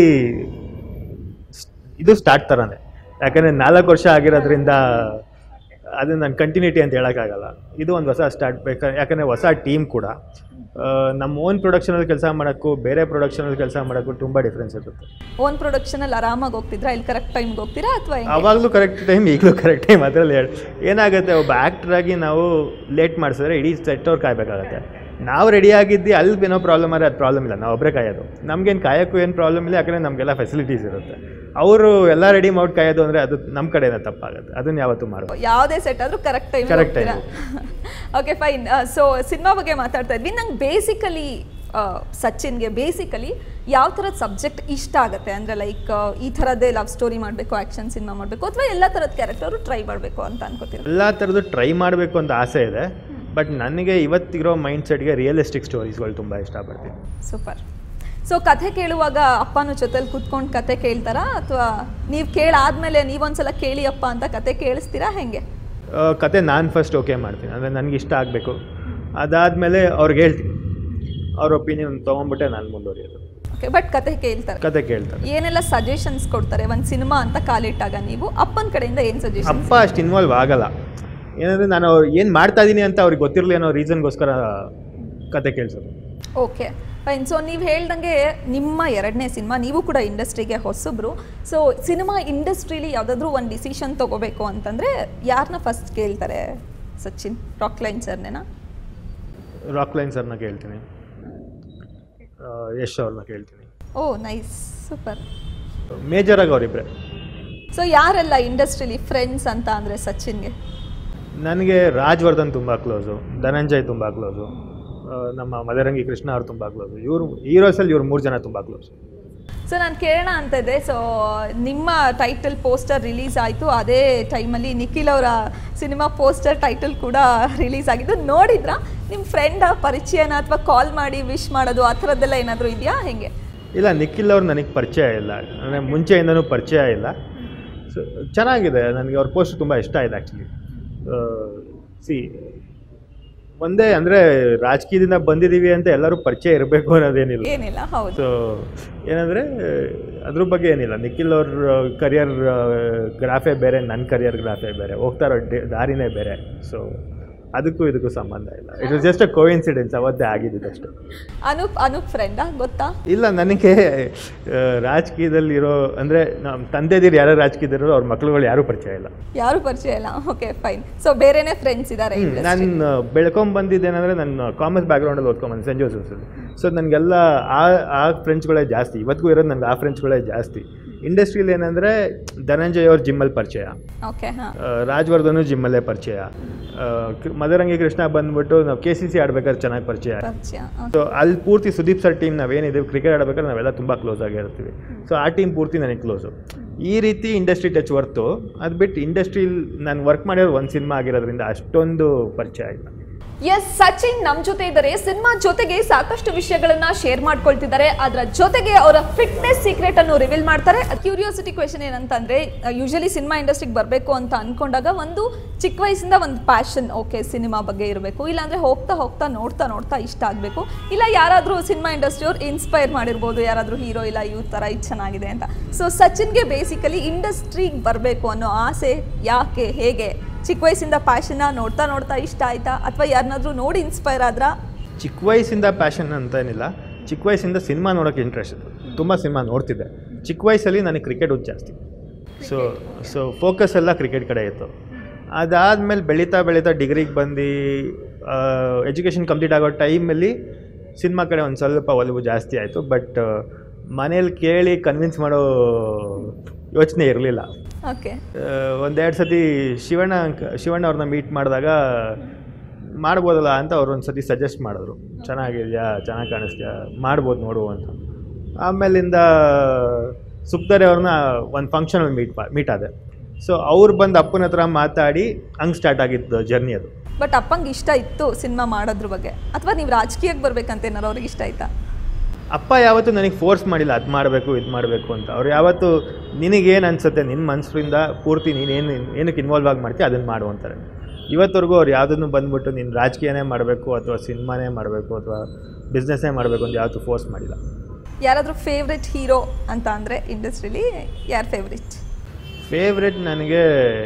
ಇದು ಸ್ಟಾರ್ಟ್ ಥರನೇ ಯಾಕಂದರೆ ನಾಲ್ಕು ವರ್ಷ ಆಗಿರೋದ್ರಿಂದ ಅದು ನನ್ನ ಕಂಟಿನ್ಯೂಟಿ ಅಂತ ಹೇಳೋಕ್ಕಾಗಲ್ಲ ಇದು ಒಂದು ಹೊಸ ಸ್ಟಾರ್ಟ್ ಬೇಕಾ ಯಾಕಂದರೆ ಹೊಸ ಟೀಮ್ ಕೂಡ ಆ, ನಮ್ಮ ಓನ್ ಪ್ರೊಡಕ್ಷನಲ್ಲಿ ಕೆಲಸ ಮಾಡೋಕ್ಕೂ ಬೇರೆ ಪ್ರೊಡಕ್ಷನಲ್ಲಿ ಕೆಲಸ ಮಾಡೋಕ್ಕೂ ತುಂಬ ಡಿಫ್ರೆನ್ಸ್ ಇರುತ್ತೆ ಓನ್ ಪ್ರೊಡಕ್ಷನಲ್ಲಿ ಆರಾಮಾಗಿ ಹೋಗ್ತಿದ್ರಾ ಇಲ್ಲಿ ಕರೆಕ್ಟ್ ಟೈಮ್ಗೆ ಹೋಗ್ತೀರಾ ಅಥವಾ ಆವಾಗಲೂ ಕರೆಕ್ಟ್ ಟೈಮ್ ಈಗಲೂ ಕರೆಕ್ಟ್ ಟೈಮ್ ಅದರಲ್ಲಿ ಹೇಳಿ ಏನಾಗುತ್ತೆ ಒಬ್ಬ ಆ್ಯಕ್ಟ್ರಾಗಿ ನಾವು ಲೇಟ್ ಮಾಡಿಸಿದ್ರೆ ಇಡೀ ಸೆಟ್ ಅವ್ರು ಕಾಯಬೇಕಾಗತ್ತೆ ನಾವು ರೆಡಿ ಆಗಿದ್ದು ಅಲ್ಲಿ ಏನೋ ಪ್ರಾಬ್ಲಮ್ ಆದರೆ ಅದು ಪ್ರಾಬ್ಲಮ್ ಇಲ್ಲ ನಾವು ಒಬ್ಬರೇ ಕಾಯೋದು ನಮ್ಗೇನು ಕಾಯೋಕ್ಕೂ ಏನು ಪ್ರಾಬ್ಲಮ್ ಇಲ್ಲ ಯಾಕಂದರೆ ನಮಗೆಲ್ಲ ಫೆಸಿಲಿಟೀಸ್ ಇರುತ್ತೆ ಅವರು ಎಲ್ಲ ರೆಡಿ ಮಾಡಿ ಕಾಯೋದು ಅಂದರೆ ಅದು ನಮ್ಮ ಕಡೆನೇ ತಪ್ಪಾಗುತ್ತೆ ಅದನ್ನು ಯಾವತ್ತೂ ಮಾಡಬೇಕು ಯಾವುದೇ ಸೆಟ್ ಆದರೂ ಕರೆಕ್ಟ್ ಟೈಮ್ Correct ಹೋಗ್ತೀರಾ ಓಕೆ ಫೈನ್ ಸೊ ಸಿನಿಮಾ ಬಗ್ಗೆ ಮಾತಾಡ್ತಾ ಇದ್ವಿ ನಂಗೆ ಬೇಸಿಕಲಿ ಸಚಿನ್ಗೆ ಬೇಸಿಕಲಿ ಯಾವ ಥರದ ಸಬ್ಜೆಕ್ಟ್ ಇಷ್ಟ ಆಗುತ್ತೆ ಅಂದರೆ ಲೈಕ್ ಈ ಥರದ್ದೇ ಲವ್ ಸ್ಟೋರಿ ಮಾಡಬೇಕು ಆ್ಯಕ್ಷನ್ ಸಿನಿಮಾ ಮಾಡಬೇಕು ಅಥವಾ ಎಲ್ಲ ಥರದ ಕ್ಯಾರೆಕ್ಟರು ಟ್ರೈ ಮಾಡಬೇಕು ಅಂತ ಅನ್ಕೋತೀರ ಎಲ್ಲ ಥರದ್ದು ಟ್ರೈ ಮಾಡಬೇಕು ಅಂತ ಆಸೆ ಇದೆ ಬಟ್ ನನಗೆ ಇವತ್ತಿರೋ ಮೈಂಡ್ ಸೆಟ್ಗೆ ರಿಯಲಿಸ್ಟಿಕ್ ಸ್ಟೋರೀಸ್ಗಳು ತುಂಬ ಇಷ್ಟಪಡ್ತೀನಿ ಸೂಪರ್ ಸೊ ಕಥೆ ಕೇಳುವಾಗ ಅಪ್ಪನ ಜೊತೆಲಿ ಕುತ್ಕೊಂಡು ಕತೆ ಕೇಳ್ತಾರಾ ಅಥವಾ ನೀವು ಕೇಳಾದ್ಮೇಲೆ ನೀವೊಂದ್ಸಲ ಕೇಳಿ ಅಪ್ಪ ಅಂತ ಕತೆ ಕೇಳಿಸ್ತೀರಾ ಹೆಂಗೆ ಆ, ಕತೆ ನಾನು ಫಸ್ಟ್ ಓಕೆ ಮಾಡ್ತೀನಿ ಅಂದರೆ ನನಗೆ ಇಷ್ಟ ಆಗಬೇಕು ಅದಾದಮೇಲೆ ಅವ್ರಿಗೆ ಹೇಳ್ತೀನಿ ಅವ್ರ ಒಪಿನಿಯನ್ ತೊಗೊಂಬಿಟ್ಟೆ ನಾನು ಮುಂದುವರಿಯೋದು ಓಕೆ ಬಟ್ ಕತೆ ಕೇಳ್ತಾರೆ ಕತೆ ಕೇಳ್ತಾರೆ ಏನೆಲ್ಲ ಸಜೆಷನ್ಸ್ ಕೊಡ್ತಾರೆ ಒಂದು ಸಿನಿಮಾ ಅಂತ ಕಾಲಿಟ್ಟಾಗ ನೀವು ಅಪ್ಪನ ಕಡೆಯಿಂದ ಏನು ಸಜೆಷನ್ ಅಪ್ಪ ಅಷ್ಟು ಇನ್ವಾಲ್ವ್ ಆಗಲ್ಲ ಏನಂದರೆ ನಾನು ಅವ್ರು ಏನು ಮಾಡ್ತಾ ಇದ್ದೀನಿ ಅಂತ ಅವ್ರಿಗೆ ಗೊತ್ತಿರಲಿ ಅನ್ನೋ ರೀಸನ್ಗೋಸ್ಕರ ಕತೆ ಕೇಳಿಸೋದು ಓಕೆ ಫೈನ್ ಸೊ ನೀವು ಹೇಳ್ದಂಗೆ ನಿಮ್ಮ ಎರಡನೇ ಸಿನಿಮಾ ನೀವು ಕೂಡ ಇಂಡಸ್ಟ್ರಿಗೆ ಹೊಸಬ್ರು ಸೊ ಸಿನಿಮಾ ಇಂಡಸ್ಟ್ರೀಲಿ ಯಾವುದಾದ್ರೂ ಒಂದು ಡಿಸಿಷನ್ ತೊಗೋಬೇಕು ಅಂತಂದರೆ ಯಾರನ್ನ ಫಸ್ಟ್ ಕೇಳ್ತಾರೆ ಸಚಿನ್ ರಾಕ್ಲೈನ್ ಸರ್ನೇನಾ ರಾಕ್ ಲೈನ್ ಸರ್ನ ಕೇಳ್ತೀನಿ ಆ, ಯಶ್ ಅವ್ರನ್ನ ಕೇಳ್ತೀನಿ ಓ ನೈಸ್ ಸೂಪರ್ ಮೇಜರಾಗಿ ಅವರಿಬ್ಬರೇ ಸೊ ಯಾರೆಲ್ಲ ಇಂಡಸ್ಟ್ರಿಲಿ ಫ್ರೆಂಡ್ಸ್ ಅಂತ ಅಂದರೆ ಸಚಿನ್ಗೆ ನನಗೆ ರಾಜ್ವರ್ಧನ್ ತುಂಬ ಕ್ಲೋಸು ಧನಂಜಯ್ ತುಂಬ ಕ್ಲೋಸು ನಮ್ಮ ಮದರಂಗಿ ಕೃಷ್ಣ ಅವ್ರು ತುಂಬ ಕ್ಲೋಸು ಇವರು ಹೀರೋಸಲ್ಲಿ ಇವ್ರು ಮೂರು ಜನ ತುಂಬ ಕ್ಲೋಸು ಸೊ ನಾನು ಕೇಳೋಣ ಅಂತ ಇದೆ ಸೊ ನಿಮ್ಮ ಟೈಟಲ್ ಪೋಸ್ಟರ್ ರಿಲೀಸ್ ಆಯಿತು ಅದೇ ಟೈಮಲ್ಲಿ ನಿಖಿಲ್ ಅವರ ಸಿನಿಮಾ ಪೋಸ್ಟರ್ ಟೈಟಲ್ ಕೂಡ ರಿಲೀಸ್ ಆಗಿದ್ದು ನೋಡಿದ್ರಾ ನಿಮ್ಮ ಫ್ರೆಂಡ್ ಪರಿಚಯನ ಅಥವಾ ಕಾಲ್ ಮಾಡಿ ವಿಶ್ ಮಾಡೋದು ಆ ಥರದ್ದೆಲ್ಲ ಏನಾದರೂ ಇದೆಯಾ ಹೆಂಗೆ ಇಲ್ಲ ನಿಖಿಲ್ ಅವ್ರು ನನಗೆ ಪರಿಚಯ ಇಲ್ಲ ಅಂದರೆ ಮುಂಚೆಯಿಂದನೂ ಪರಿಚಯ ಇಲ್ಲ ಸೊ ಚೆನ್ನಾಗಿದೆ ನನಗೆ ಅವ್ರ ಪೋಸ್ಟ್ ತುಂಬ ಇಷ್ಟ ಆಗಿದೆ ಆ್ಯಕ್ಚುಲಿ ಸಿ ಒಂದೇ ಅಂದರೆ ರಾಜಕೀಯದಿಂದ ಬಂದಿದ್ದೀವಿ ಅಂತ ಎಲ್ಲರೂ ಪರಿಚಯ ಇರಬೇಕು ಅನ್ನೋದೇನಿಲ್ಲ ಏನಿಲ್ಲ ಹೌದು ಸೊ ಏನಂದರೆ ಅದ್ರ ಬಗ್ಗೆ ಏನಿಲ್ಲ ನಿಖಿಲ್ ಅವ್ರ ಕರಿಯರ್ ಗ್ರಾಫೇ ಬೇರೆ ನನ್ನ ಕರಿಯರ್ ಗ್ರಾಫೇ ಬೇರೆ ಹೋಗ್ತಾ ಇರೋ ಡಿ- ದಾರಿನೇ ಬೇರೆ ಸೊ ಅದಕ್ಕೂ ಇದಕ್ಕೂ ಸಂಬಂಧ ಇಲ್ಲ it was just a coincidence ಅವತ್ತೇ ಆಗಿದ್ದಷ್ಟೇ ಅನೂಪ್ ಅನೂಪ್ ಫ್ರೆಂಡಾ ಗೊತ್ತಾ ಇಲ್ಲ ನನಗೆ ಆ, ರಾಜಕೀಯದಲ್ಲಿರೋ ಅಂದರೆ ನಮ್ಮ ತಂದೆದಿರು ಯಾರು ರಾಜಕೀಯದಿರೋ ಅವ್ರ ಮಕ್ಳುಗಳು ಯಾರೂ ಪರಿಚಯ ಇಲ್ಲ ಯಾರು ಪರಿಚಯ ಇಲ್ಲ ಓಕೆ ಫೈನ್ ಸೊ ಬೇರೆನೇ ಫ್ರೆಂಡ್ಸ್ ಇದ್ದಾರೆ ನಾನು ಬೆಳ್ಕೊಂಡ್ ಬಂದಿದ್ದೇನೆಂದರೆ ನನ್ನ ಕಾಮರ್ಸ್ ಬ್ಯಾಕ್ಗ್ರೌಂಡಲ್ಲಿ ಓದ್ಕೊಂಬಂದು ಸೆಂಟ್ ಜೋಸೆಫ್ಸಲ್ಲಿ ಸೊ ನನಗೆಲ್ಲ ಆ ಆ ಫ್ರೆಂಡ್ಸ್ಗಳೇ ಜಾಸ್ತಿ ಇವತ್ತಿಗೂ ಇರೋದು ನನಗೆ ಆ ಫ್ರೆಂಡ್ಸ್ಗಳೇ ಜಾಸ್ತಿ ಇಂಡಸ್ಟ್ರಿಯಲ್ಲಿ ಏನಂದರೆ ಧನಂಜಯ್ ಅವ್ರ ಜಿಮ್ಮಲ್ಲಿ ಪರಿಚಯ ಓಕೆ ಹಾಂ ಆ, ರಾಜವರ್ಧನು ಜಿಮ್ಮಲ್ಲೇ ಪರಿಚಯ ಆ, ಕೃ- ಮದರಂಗಿ ಕೃಷ್ಣ ಬಂದ್ಬಿಟ್ಟು ನಾವು ಕೆ ಸಿ ಸಿ ಆಡ್ಬೇಕಾದ್ರೆ ಚೆನ್ನಾಗಿ ಪರಿಚಯ ಪರಿಚಯ ಸೊ ಅಲ್ಲಿ ಪೂರ್ತಿ ಸುದೀಪ್ ಸರ್ ಟೀಮ್ ನಾವೇನಿದೆ ಕ್ರಿಕೆಟ್ ಆಡ್ಬೇಕಾದ್ರೆ ನಾವೆಲ್ಲ ತುಂಬ ಕ್ಲೋಸ್ ಆಗಿರ್ತೀವಿ ಸೊ ಆ ಟೀಮ್ ಪೂರ್ತಿ ನನಗೆ ಕ್ಲೋಸು ಈ ರೀತಿ ಇಂಡಸ್ಟ್ರಿ ಟಚ್ ಹೊರ್ತು ಅದು ಬಿಟ್ಟು ಇಂಡಸ್ಟ್ರಿಲ್ ನಾನು ವರ್ಕ್ ಮಾಡಿರೋ ಒಂದು ಸಿನಿಮಾ ಆಗಿರೋದ್ರಿಂದ ಅಷ್ಟೊಂದು ಪರಿಚಯ ಇಲ್ಲ ಎಸ್ ಸಚಿನ್ ನಮ್ ಜೊತೆ ಇದ್ದಾರೆ ಸಿನಿಮಾ ಜೊತೆಗೆ ಸಾಕಷ್ಟು ವಿಷಯಗಳನ್ನ ಶೇರ್ ಮಾಡ್ಕೊಳ್ತಿದ್ದಾರೆ ಅದರ ಜೊತೆಗೆ ಅವರ ಫಿಟ್ನೆಸ್ ಸೀಕ್ರೆಟ್ ಅನ್ನು ರಿವೀಲ್ ಮಾಡ್ತಾರೆ ಕ್ಯೂರಿಯಾಸಿಟಿ ಕ್ವೆಶನ್ ಏನಂತಂದ್ರೆ ಯೂಶಲಿ ಸಿನಿಮಾ ಇಂಡಸ್ಟ್ರಿಗೆ ಬರಬೇಕು ಅಂತ ಅನ್ಕೊಂಡಾಗ ಒಂದು ಚಿಕ್ಕ ವಯಸ್ಸಿಂದ ಒಂದು ಪ್ಯಾಷನ್ ಓಕೆ ಸಿನಿಮಾ ಬಗ್ಗೆ ಇರಬೇಕು ಇಲ್ಲಾಂದ್ರೆ ಹೋಗ್ತಾ ಹೋಗ್ತಾ ನೋಡ್ತಾ ನೋಡ್ತಾ ಇಷ್ಟ ಆಗಬೇಕು ಇಲ್ಲ ಯಾರಾದರೂ ಸಿನಿಮಾ ಇಂಡಸ್ಟ್ರಿ ಅವ್ರು ಇನ್ಸ್ಪೈರ್ ಮಾಡಿರ್ಬೋದು ಯಾರಾದರೂ ಹೀರೋ ಇಲ್ಲ ಇವ್ರ ಥರ ಇದು ಚೆನ್ನಾಗಿದೆ ಅಂತ ಸೊ ಸಚಿನ್ಗೆ ಬೇಸಿಕಲಿ ಇಂಡಸ್ಟ್ರಿಗೆ ಬರಬೇಕು ಅನ್ನೋ ಆಸೆ ಯಾಕೆ ಹೇಗೆ ಚಿಕ್ಕ ವಯಸ್ಸಿಂದ ಪ್ಯಾಷನ್ನ ನೋಡ್ತಾ ನೋಡ್ತಾ ಇಷ್ಟ ಆಯ್ತಾ ಅಥವಾ ಯಾರನ್ನಾದ್ರೂ ನೋಡಿ ಇನ್ಸ್ಪೈರ್ ಆದ್ರಾ ಚಿಕ್ಕ ವಯಸ್ಸಿಂದ ಪ್ಯಾಷನ್ ಅಂತ ಏನಿಲ್ಲ ಚಿಕ್ಕ ವಯಸ್ಸಿಂದ ಸಿನಿಮಾ ನೋಡೋಕ್ಕೆ ಇಂಟ್ರೆಸ್ಟ್ ಇತ್ತು ತುಂಬ ಸಿನಿಮಾ ನೋಡ್ತಿದ್ದೆ ಚಿಕ್ಕ ವಯಸ್ಸಲ್ಲಿ ನನಗೆ ಕ್ರಿಕೆಟ್ ಹುಚ್ಚು ಜಾಸ್ತಿ ಸೊ ಸೊ ಫೋಕಸ್ ಎಲ್ಲ ಕ್ರಿಕೆಟ್ ಕಡೆ ಇತ್ತು ಅದಾದಮೇಲೆ ಬೆಳೀತಾ ಬೆಳೀತಾ ಡಿಗ್ರಿಗೆ ಬಂದು ಎಜುಕೇಷನ್ ಕಂಪ್ಲೀಟ್ ಆಗೋ ಟೈಮಲ್ಲಿ ಸಿನಿಮಾ ಕಡೆ ಒಂದು ಸ್ವಲ್ಪ ಒಲವು ಜಾಸ್ತಿ ಆಯಿತು ಬಟ್ ಮನೇಲಿ ಕೇಳಿ ಕನ್ವಿನ್ಸ್ ಮಾಡೋ ಯೋಚನೆ ಇರಲಿಲ್ಲ ಓಕೆ ಒಂದೆರಡು ಸತಿ ಶಿವಣ್ಣ ಅಂಕ- ಶಿವಣ್ಣ ಅವ್ರನ್ನ ಮೀಟ್ ಮಾಡಿದಾಗ ಮಾಡ್ಬೋದಲ್ಲ ಅಂತ ಅವ್ರು ಒಂದು ಸತಿ ಸಜೆಸ್ಟ್ ಮಾಡಿದ್ರು ಚೆನ್ನಾಗಿದೆಯಾ ಚೆನ್ನಾಗಿ ಕಾಣಿಸ್ತೀಯಾ ಮಾಡ್ಬೋದು ನೋಡು ಅಂತ ಆಮೇಲಿಂದ ಸುಪ್ತಾರೆ ಅವ್ರನ್ನ ಒಂದು ಫಂಕ್ಷನಲ್ಲಿ ಮೀಟ್ ಮೀಟ್ ಆದೆ ಸೊ ಅವ್ರು ಬಂದು ಅಪ್ಪನ ಹತ್ರ ಮಾತಾಡಿ ಹಂಗೆ ಸ್ಟಾರ್ಟ್ ಆಗಿತ್ತು ಜರ್ನಿ ಅದು ಬಟ್ ಅಪ್ಪಂಗೆ ಇಷ್ಟ ಇತ್ತು ಸಿನಿಮಾ ಮಾಡೋದ್ರ ಬಗ್ಗೆ ಅಥವಾ ನೀವು ರಾಜಕೀಯಕ್ಕೆ ಬರ್ಬೇಕಂತ ಏನಾರು ಅವ್ರಿಗೆ ಇಷ್ಟ ಆಯ್ತಾ ಅಪ್ಪ ಯಾವತ್ತೂ ನನಗೆ ಫೋರ್ಸ್ ಮಾಡಿಲ್ಲ ಅದು ಮಾಡಬೇಕು ಇದು ಮಾಡಬೇಕು ಅಂತ ಅವ್ರು ಯಾವತ್ತೂ ನಿನಗೇನು ಅನಿಸುತ್ತೆ ನಿನ್ನ ಮನಸ್ಸಿಂದ ಪೂರ್ತಿ ನೀನೇನು ಏನಕ್ಕೆ ಇನ್ವಾಲ್ವ್ ಆಗಿ ಮಾಡ್ತೀಯ ಅದನ್ನು ಮಾಡು ಅಂತಾರೆ ಇವತ್ತವರೆಗೂ ಅವ್ರು ಯಾವುದನ್ನು ಬಂದ್ಬಿಟ್ಟು ನೀನು ರಾಜಕೀಯನೇ ಮಾಡಬೇಕು ಅಥವಾ ಸಿನಿಮಾನೇ ಮಾಡಬೇಕು ಅಥವಾ ಬಿಸ್ನೆಸ್ಸೇ ಮಾಡಬೇಕು ಅಂತ ಯಾವತ್ತೂ ಫೋರ್ಸ್ ಮಾಡಿಲ್ಲ ಯಾರಾದರೂ ಫೇವ್ರೆಟ್ ಹೀರೋ ಅಂತ ಅಂದರೆ ಇಂಡಸ್ಟ್ರಿಲಿ ಯಾರು ಫೇವ್ರೆಟ್ ಫೇವ್ರೆಟ್ ನನಗೆ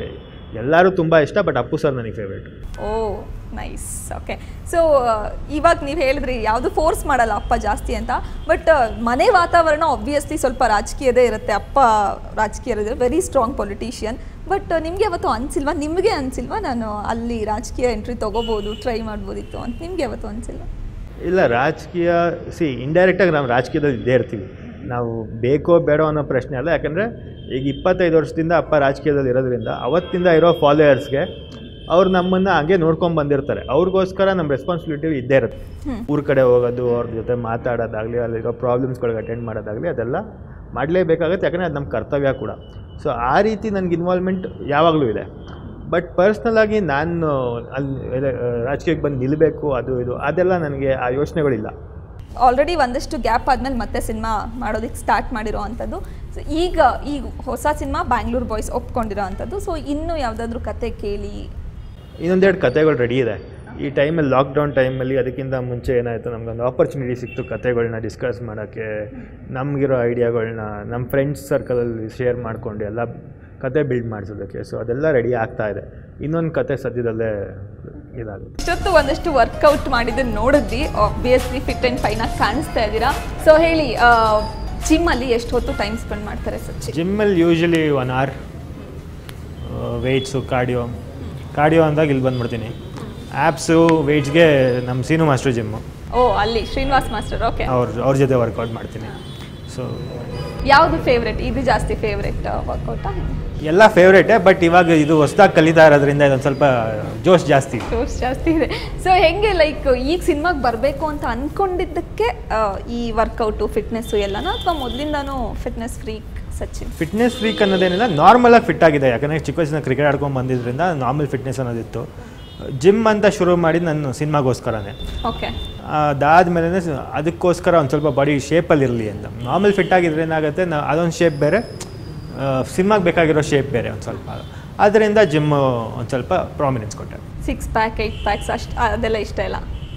ಎಲ್ಲರೂ ತುಂಬ ಇಷ್ಟ ಬಟ್ ಅಪ್ಪು ಸರ್ ನನಗೆ favourite oh nice okay so ಇವಾಗ ನೀವು ಹೇಳಿದ್ರಿ ಯಾವುದು ಫೋರ್ಸ್ ಮಾಡಲ್ಲ ಅಪ್ಪ ಜಾಸ್ತಿ ಅಂತ ಬಟ್ ಮನೆ ವಾತಾವರಣ ಆಬ್ವಿಯಸ್ಲಿ ಸ್ವಲ್ಪ ರಾಜಕೀಯದೇ ಇರುತ್ತೆ ಅಪ್ಪ ರಾಜಕೀಯ ಇರೋದ್ರೆ ವೆರಿ ಸ್ಟ್ರಾಂಗ್ ಪೊಲಿಟಿಷಿಯನ್ ಬಟ್ ನಿಮಗೆ ಯಾವತ್ತು ಅನಿಸಿಲ್ವಾ ನಿಮಗೆ ಅನಿಸಿಲ್ವಾ ನಾನು ಅಲ್ಲಿ ರಾಜಕೀಯ ಎಂಟ್ರಿ ತೊಗೋಬೋದು ಟ್ರೈ ಮಾಡ್ಬೋದಿತ್ತು ಅಂತ ನಿಮಗೆ ಯಾವತ್ತು ಅನಿಸಿಲ್ವಾ ಇಲ್ಲ ರಾಜಕೀಯ ಸಿ ಇಂಡೈರೆಕ್ಟಾಗಿ ನಾವು ರಾಜಕೀಯದಲ್ಲಿ ಇದ್ದೇ ಇರ್ತೀವಿ ನಾವು ಬೇಕೋ ಬೇಡೋ ಅನ್ನೋ ಪ್ರಶ್ನೆ ಅಲ್ಲ ಯಾಕಂದರೆ ಈಗ ಇಪ್ಪತ್ತೈದು ವರ್ಷದಿಂದ ಅಪ್ಪ ರಾಜಕೀಯದಲ್ಲಿ ಇರೋದ್ರಿಂದ ಅವತ್ತಿಂದ ಇರೋ ಫಾಲೋಯರ್ಸ್ಗೆ ಅವ್ರು ನಮ್ಮನ್ನು ಹಂಗೆ ನೋಡ್ಕೊಂಡು ಬಂದಿರ್ತಾರೆ ಅವ್ರಿಗೋಸ್ಕರ ನಮ್ಮ ರೆಸ್ಪಾನ್ಸಿಬಿಲಿಟಿ ಇದ್ದೇ ಇರುತ್ತೆ ಊರ ಕಡೆ ಹೋಗೋದು ಅವ್ರ ಜೊತೆ ಮಾತಾಡೋದಾಗಲಿ ಅಲ್ಲಿರೋ ಪ್ರಾಬ್ಲಮ್ಸ್ಗಳಿಗೆ ಅಟೆಂಡ್ ಮಾಡೋದಾಗಲಿ ಅದೆಲ್ಲ ಮಾಡಲೇಬೇಕಾಗುತ್ತೆ ಯಾಕಂದರೆ ಅದು ನಮ್ಮ ಕರ್ತವ್ಯ ಕೂಡ ಸೊ ಆ ರೀತಿ ನನಗೆ ಇನ್ವಾಲ್ವ್ಮೆಂಟ್ ಯಾವಾಗಲೂ ಇದೆ ಬಟ್ ಪರ್ಸ್ನಲಾಗಿ ನಾನು ಅಲ್ಲಿ ಎಲೆ- ರಾಜಕೀಯಕ್ಕೆ ಬಂದು ನಿಲ್ಲಬೇಕು ಅದು ಇದು ಅದೆಲ್ಲ ನನಗೆ ಆ ಯೋಚನೆಗಳಿಲ್ಲ ಆಲ್ರೆಡಿ ಒಂದಷ್ಟು ಗ್ಯಾಪ್ ಆದಮೇಲೆ ಮತ್ತೆ ಸಿನಿಮಾ ಮಾಡೋದಕ್ಕೆ ಸ್ಟಾರ್ಟ್ ಮಾಡಿರೋ ಅಂಥದ್ದು ಸೊ ಈಗ ಈಗ ಹೊಸ ಸಿನಿಮಾ ಬ್ಯಾಂಗ್ಳೂರ್ ಬಾಯ್ಸ್ ಒಪ್ಕೊಂಡಿರೋ ಅಂಥದ್ದು ಸೊ ಇನ್ನೂ ಯಾವುದಾದ್ರೂ ಕತೆ ಕೇಳಿ ಇನ್ನೊಂದೆರಡು ಕತೆಗಳು ರೆಡಿ ಇದೆ ಈ ಟೈಮಲ್ಲಿ ಲಾಕ್ಡೌನ್ ಟೈಮಲ್ಲಿ ಅದಕ್ಕಿಂತ ಮುಂಚೆ ಏನಾಯಿತು ನಮ್ಗೊಂದು ಆಪರ್ಚುನಿಟಿ ಸಿಕ್ತು ಕತೆಗಳನ್ನ ಡಿಸ್ಕಸ್ ಮಾಡೋಕ್ಕೆ ನಮಗಿರೋ ಐಡಿಯಾಗಳನ್ನ ನಮ್ಮ ಫ್ರೆಂಡ್ಸ್ ಸರ್ಕಲಲ್ಲಿ ಶೇರ್ ಮಾಡ್ಕೊಂಡು ಎಲ್ಲ ಕತೆ ಬಿಲ್ಡ್ ಮಾಡಿಸೋದಕ್ಕೆ ಸೊ ಅದೆಲ್ಲ ರೆಡಿ ಆಗ್ತಾ ಇದೆ ಇನ್ನೊಂದು ಕತೆ ಸದ್ಯದಲ್ಲೇ ಇದಾಗುತ್ತೆ ಇಷ್ಟೊತ್ತು ಒಂದಷ್ಟು ವರ್ಕೌಟ್ ಮಾಡಿದ್ದನ್ನು ನೋಡಿದ್ವಿ ಆಬ್ವಿಯಸ್ಲಿ ಫಿಟ್ ಆ್ಯಂಡ್ ಫೈನಾಗಿ ಕಾಣಿಸ್ತಾ ಇದ್ದೀರಾ ಸೊ ಹೇಳಿ ಜಿಮ್ಮಲ್ಲಿ ಎಷ್ಟು ಹೊತ್ತು ಟೈಮ್ ಸ್ಪೆಂಡ್ ಮಾಡ್ತಾರೆ ಸಚಿನ್ ಜಿಮ್ಮಲ್ಲಿ usually one hour weights cardio cardio ಅಂದಾಗ ಇಲ್ಲಿ ಬಂದ್ಬಿಡ್ತೀನಿ ಆ್ಯಪ್ಸು ವೆಯ್ಟ್ಸ್ಗೆ ನಮ್ಮ ಸೀನು ಮಾಸ್ಟರ್ ಜಿಮ್ಮು ಓ ಅಲ್ಲಿ ಶ್ರೀನಿವಾಸ್ ಮಾಸ್ಟರ್ ಓಕೆ ಅವ್ರ ಅವ್ರ ಜೊತೆ ವರ್ಕೌಟ್ ಮಾಡ್ತೀನಿ ಸೊ ಯಾವುದು ಫೇವ್ರೆಟ್ ಇದು ಜಾಸ್ತಿ ಫೇವ್ರೆಟ್ ವರ್ಕೌಟಾ ಎಲ್ಲ ಫೇವ್ರೇಟೇ ಬಟ್ ಇವಾಗ ಇದು ಹೊಸ್ದಾಗಿ ಕಲಿತಾ ಇರೋದ್ರಿಂದ ಇದೊಂದು ಸ್ವಲ್ಪ ಜೋಶ್ ಜಾಸ್ತಿ ಜೋಶ್ ಜಾಸ್ತಿ ಇದೆ ಸೊ ಹೆಂಗೆ ಲೈಕ್ ಈಗ ಸಿನಿಮಾಗೆ ಬರಬೇಕು ಅಂತ ಅನ್ಕೊಂಡಿದ್ದಕ್ಕೆ ಆ, ಈ ವರ್ಕೌಟು ಫಿಟ್ನೆಸ್ಸು ಎಲ್ಲನಾ ಅಥವಾ ಮೊದಲಿಂದಾನು fitness freak Sachin fitness freak ಅನ್ನೋದೇನಿಲ್ಲ ನಾರ್ಮಲಾಗಿ ಫಿಟ್ ಆಗಿದೆ ಯಾಕಂದರೆ ಚಿಕ್ಕ ವಯಸ್ಸಿನ ಕ್ರಿಕೆಟ್ ಆಡ್ಕೊಂಡು ಬಂದಿದ್ದರಿಂದ ನಾರ್ಮಲ್ ಫಿಟ್ನೆಸ್ ಅನ್ನೋದಿತ್ತು ಜಿಮ್ ಅಂತ ಶುರು ಮಾಡಿ ನಾನು ಸಿನಿಮಾಗೋಸ್ಕರನೇ ಓಕೆ ಅದಾದಮೇಲೆ ಅದಕ್ಕೋಸ್ಕರ ಒಂದು ಸ್ವಲ್ಪ ಬಾಡಿ ಶೇಪಲ್ಲಿ ಇರಲಿ ಅಂತ ನಾರ್ಮಲ್ ಫಿಟ್ ಆಗಿದ್ರೆ ಏನಾಗುತ್ತೆ ನಾ ಅದೊಂದು ಶೇಪ್ ಬೇರೆ ಸಿನಿಮಾಗೆ ಬೇಕಾಗಿರೋ ಶೇಪ್ ಬೇರೆ ಒಂದು ಸ್ವಲ್ಪ ಆದ್ದರಿಂದ ಜಿಮ್ ಒಂದು ಸ್ವಲ್ಪ ಪ್ರಾಮಿನೆನ್ಸ್ ಕೊಟ್ಟೆ ಸಿಕ್ಸ್ ಪ್ಯಾಕ್ ಏಯ್ಟ್ ಪ್ಯಾಕ್ಸ್ ಅಷ್ಟು ಅದೆಲ್ಲ ಇಷ್ಟ ಇಲ್ಲ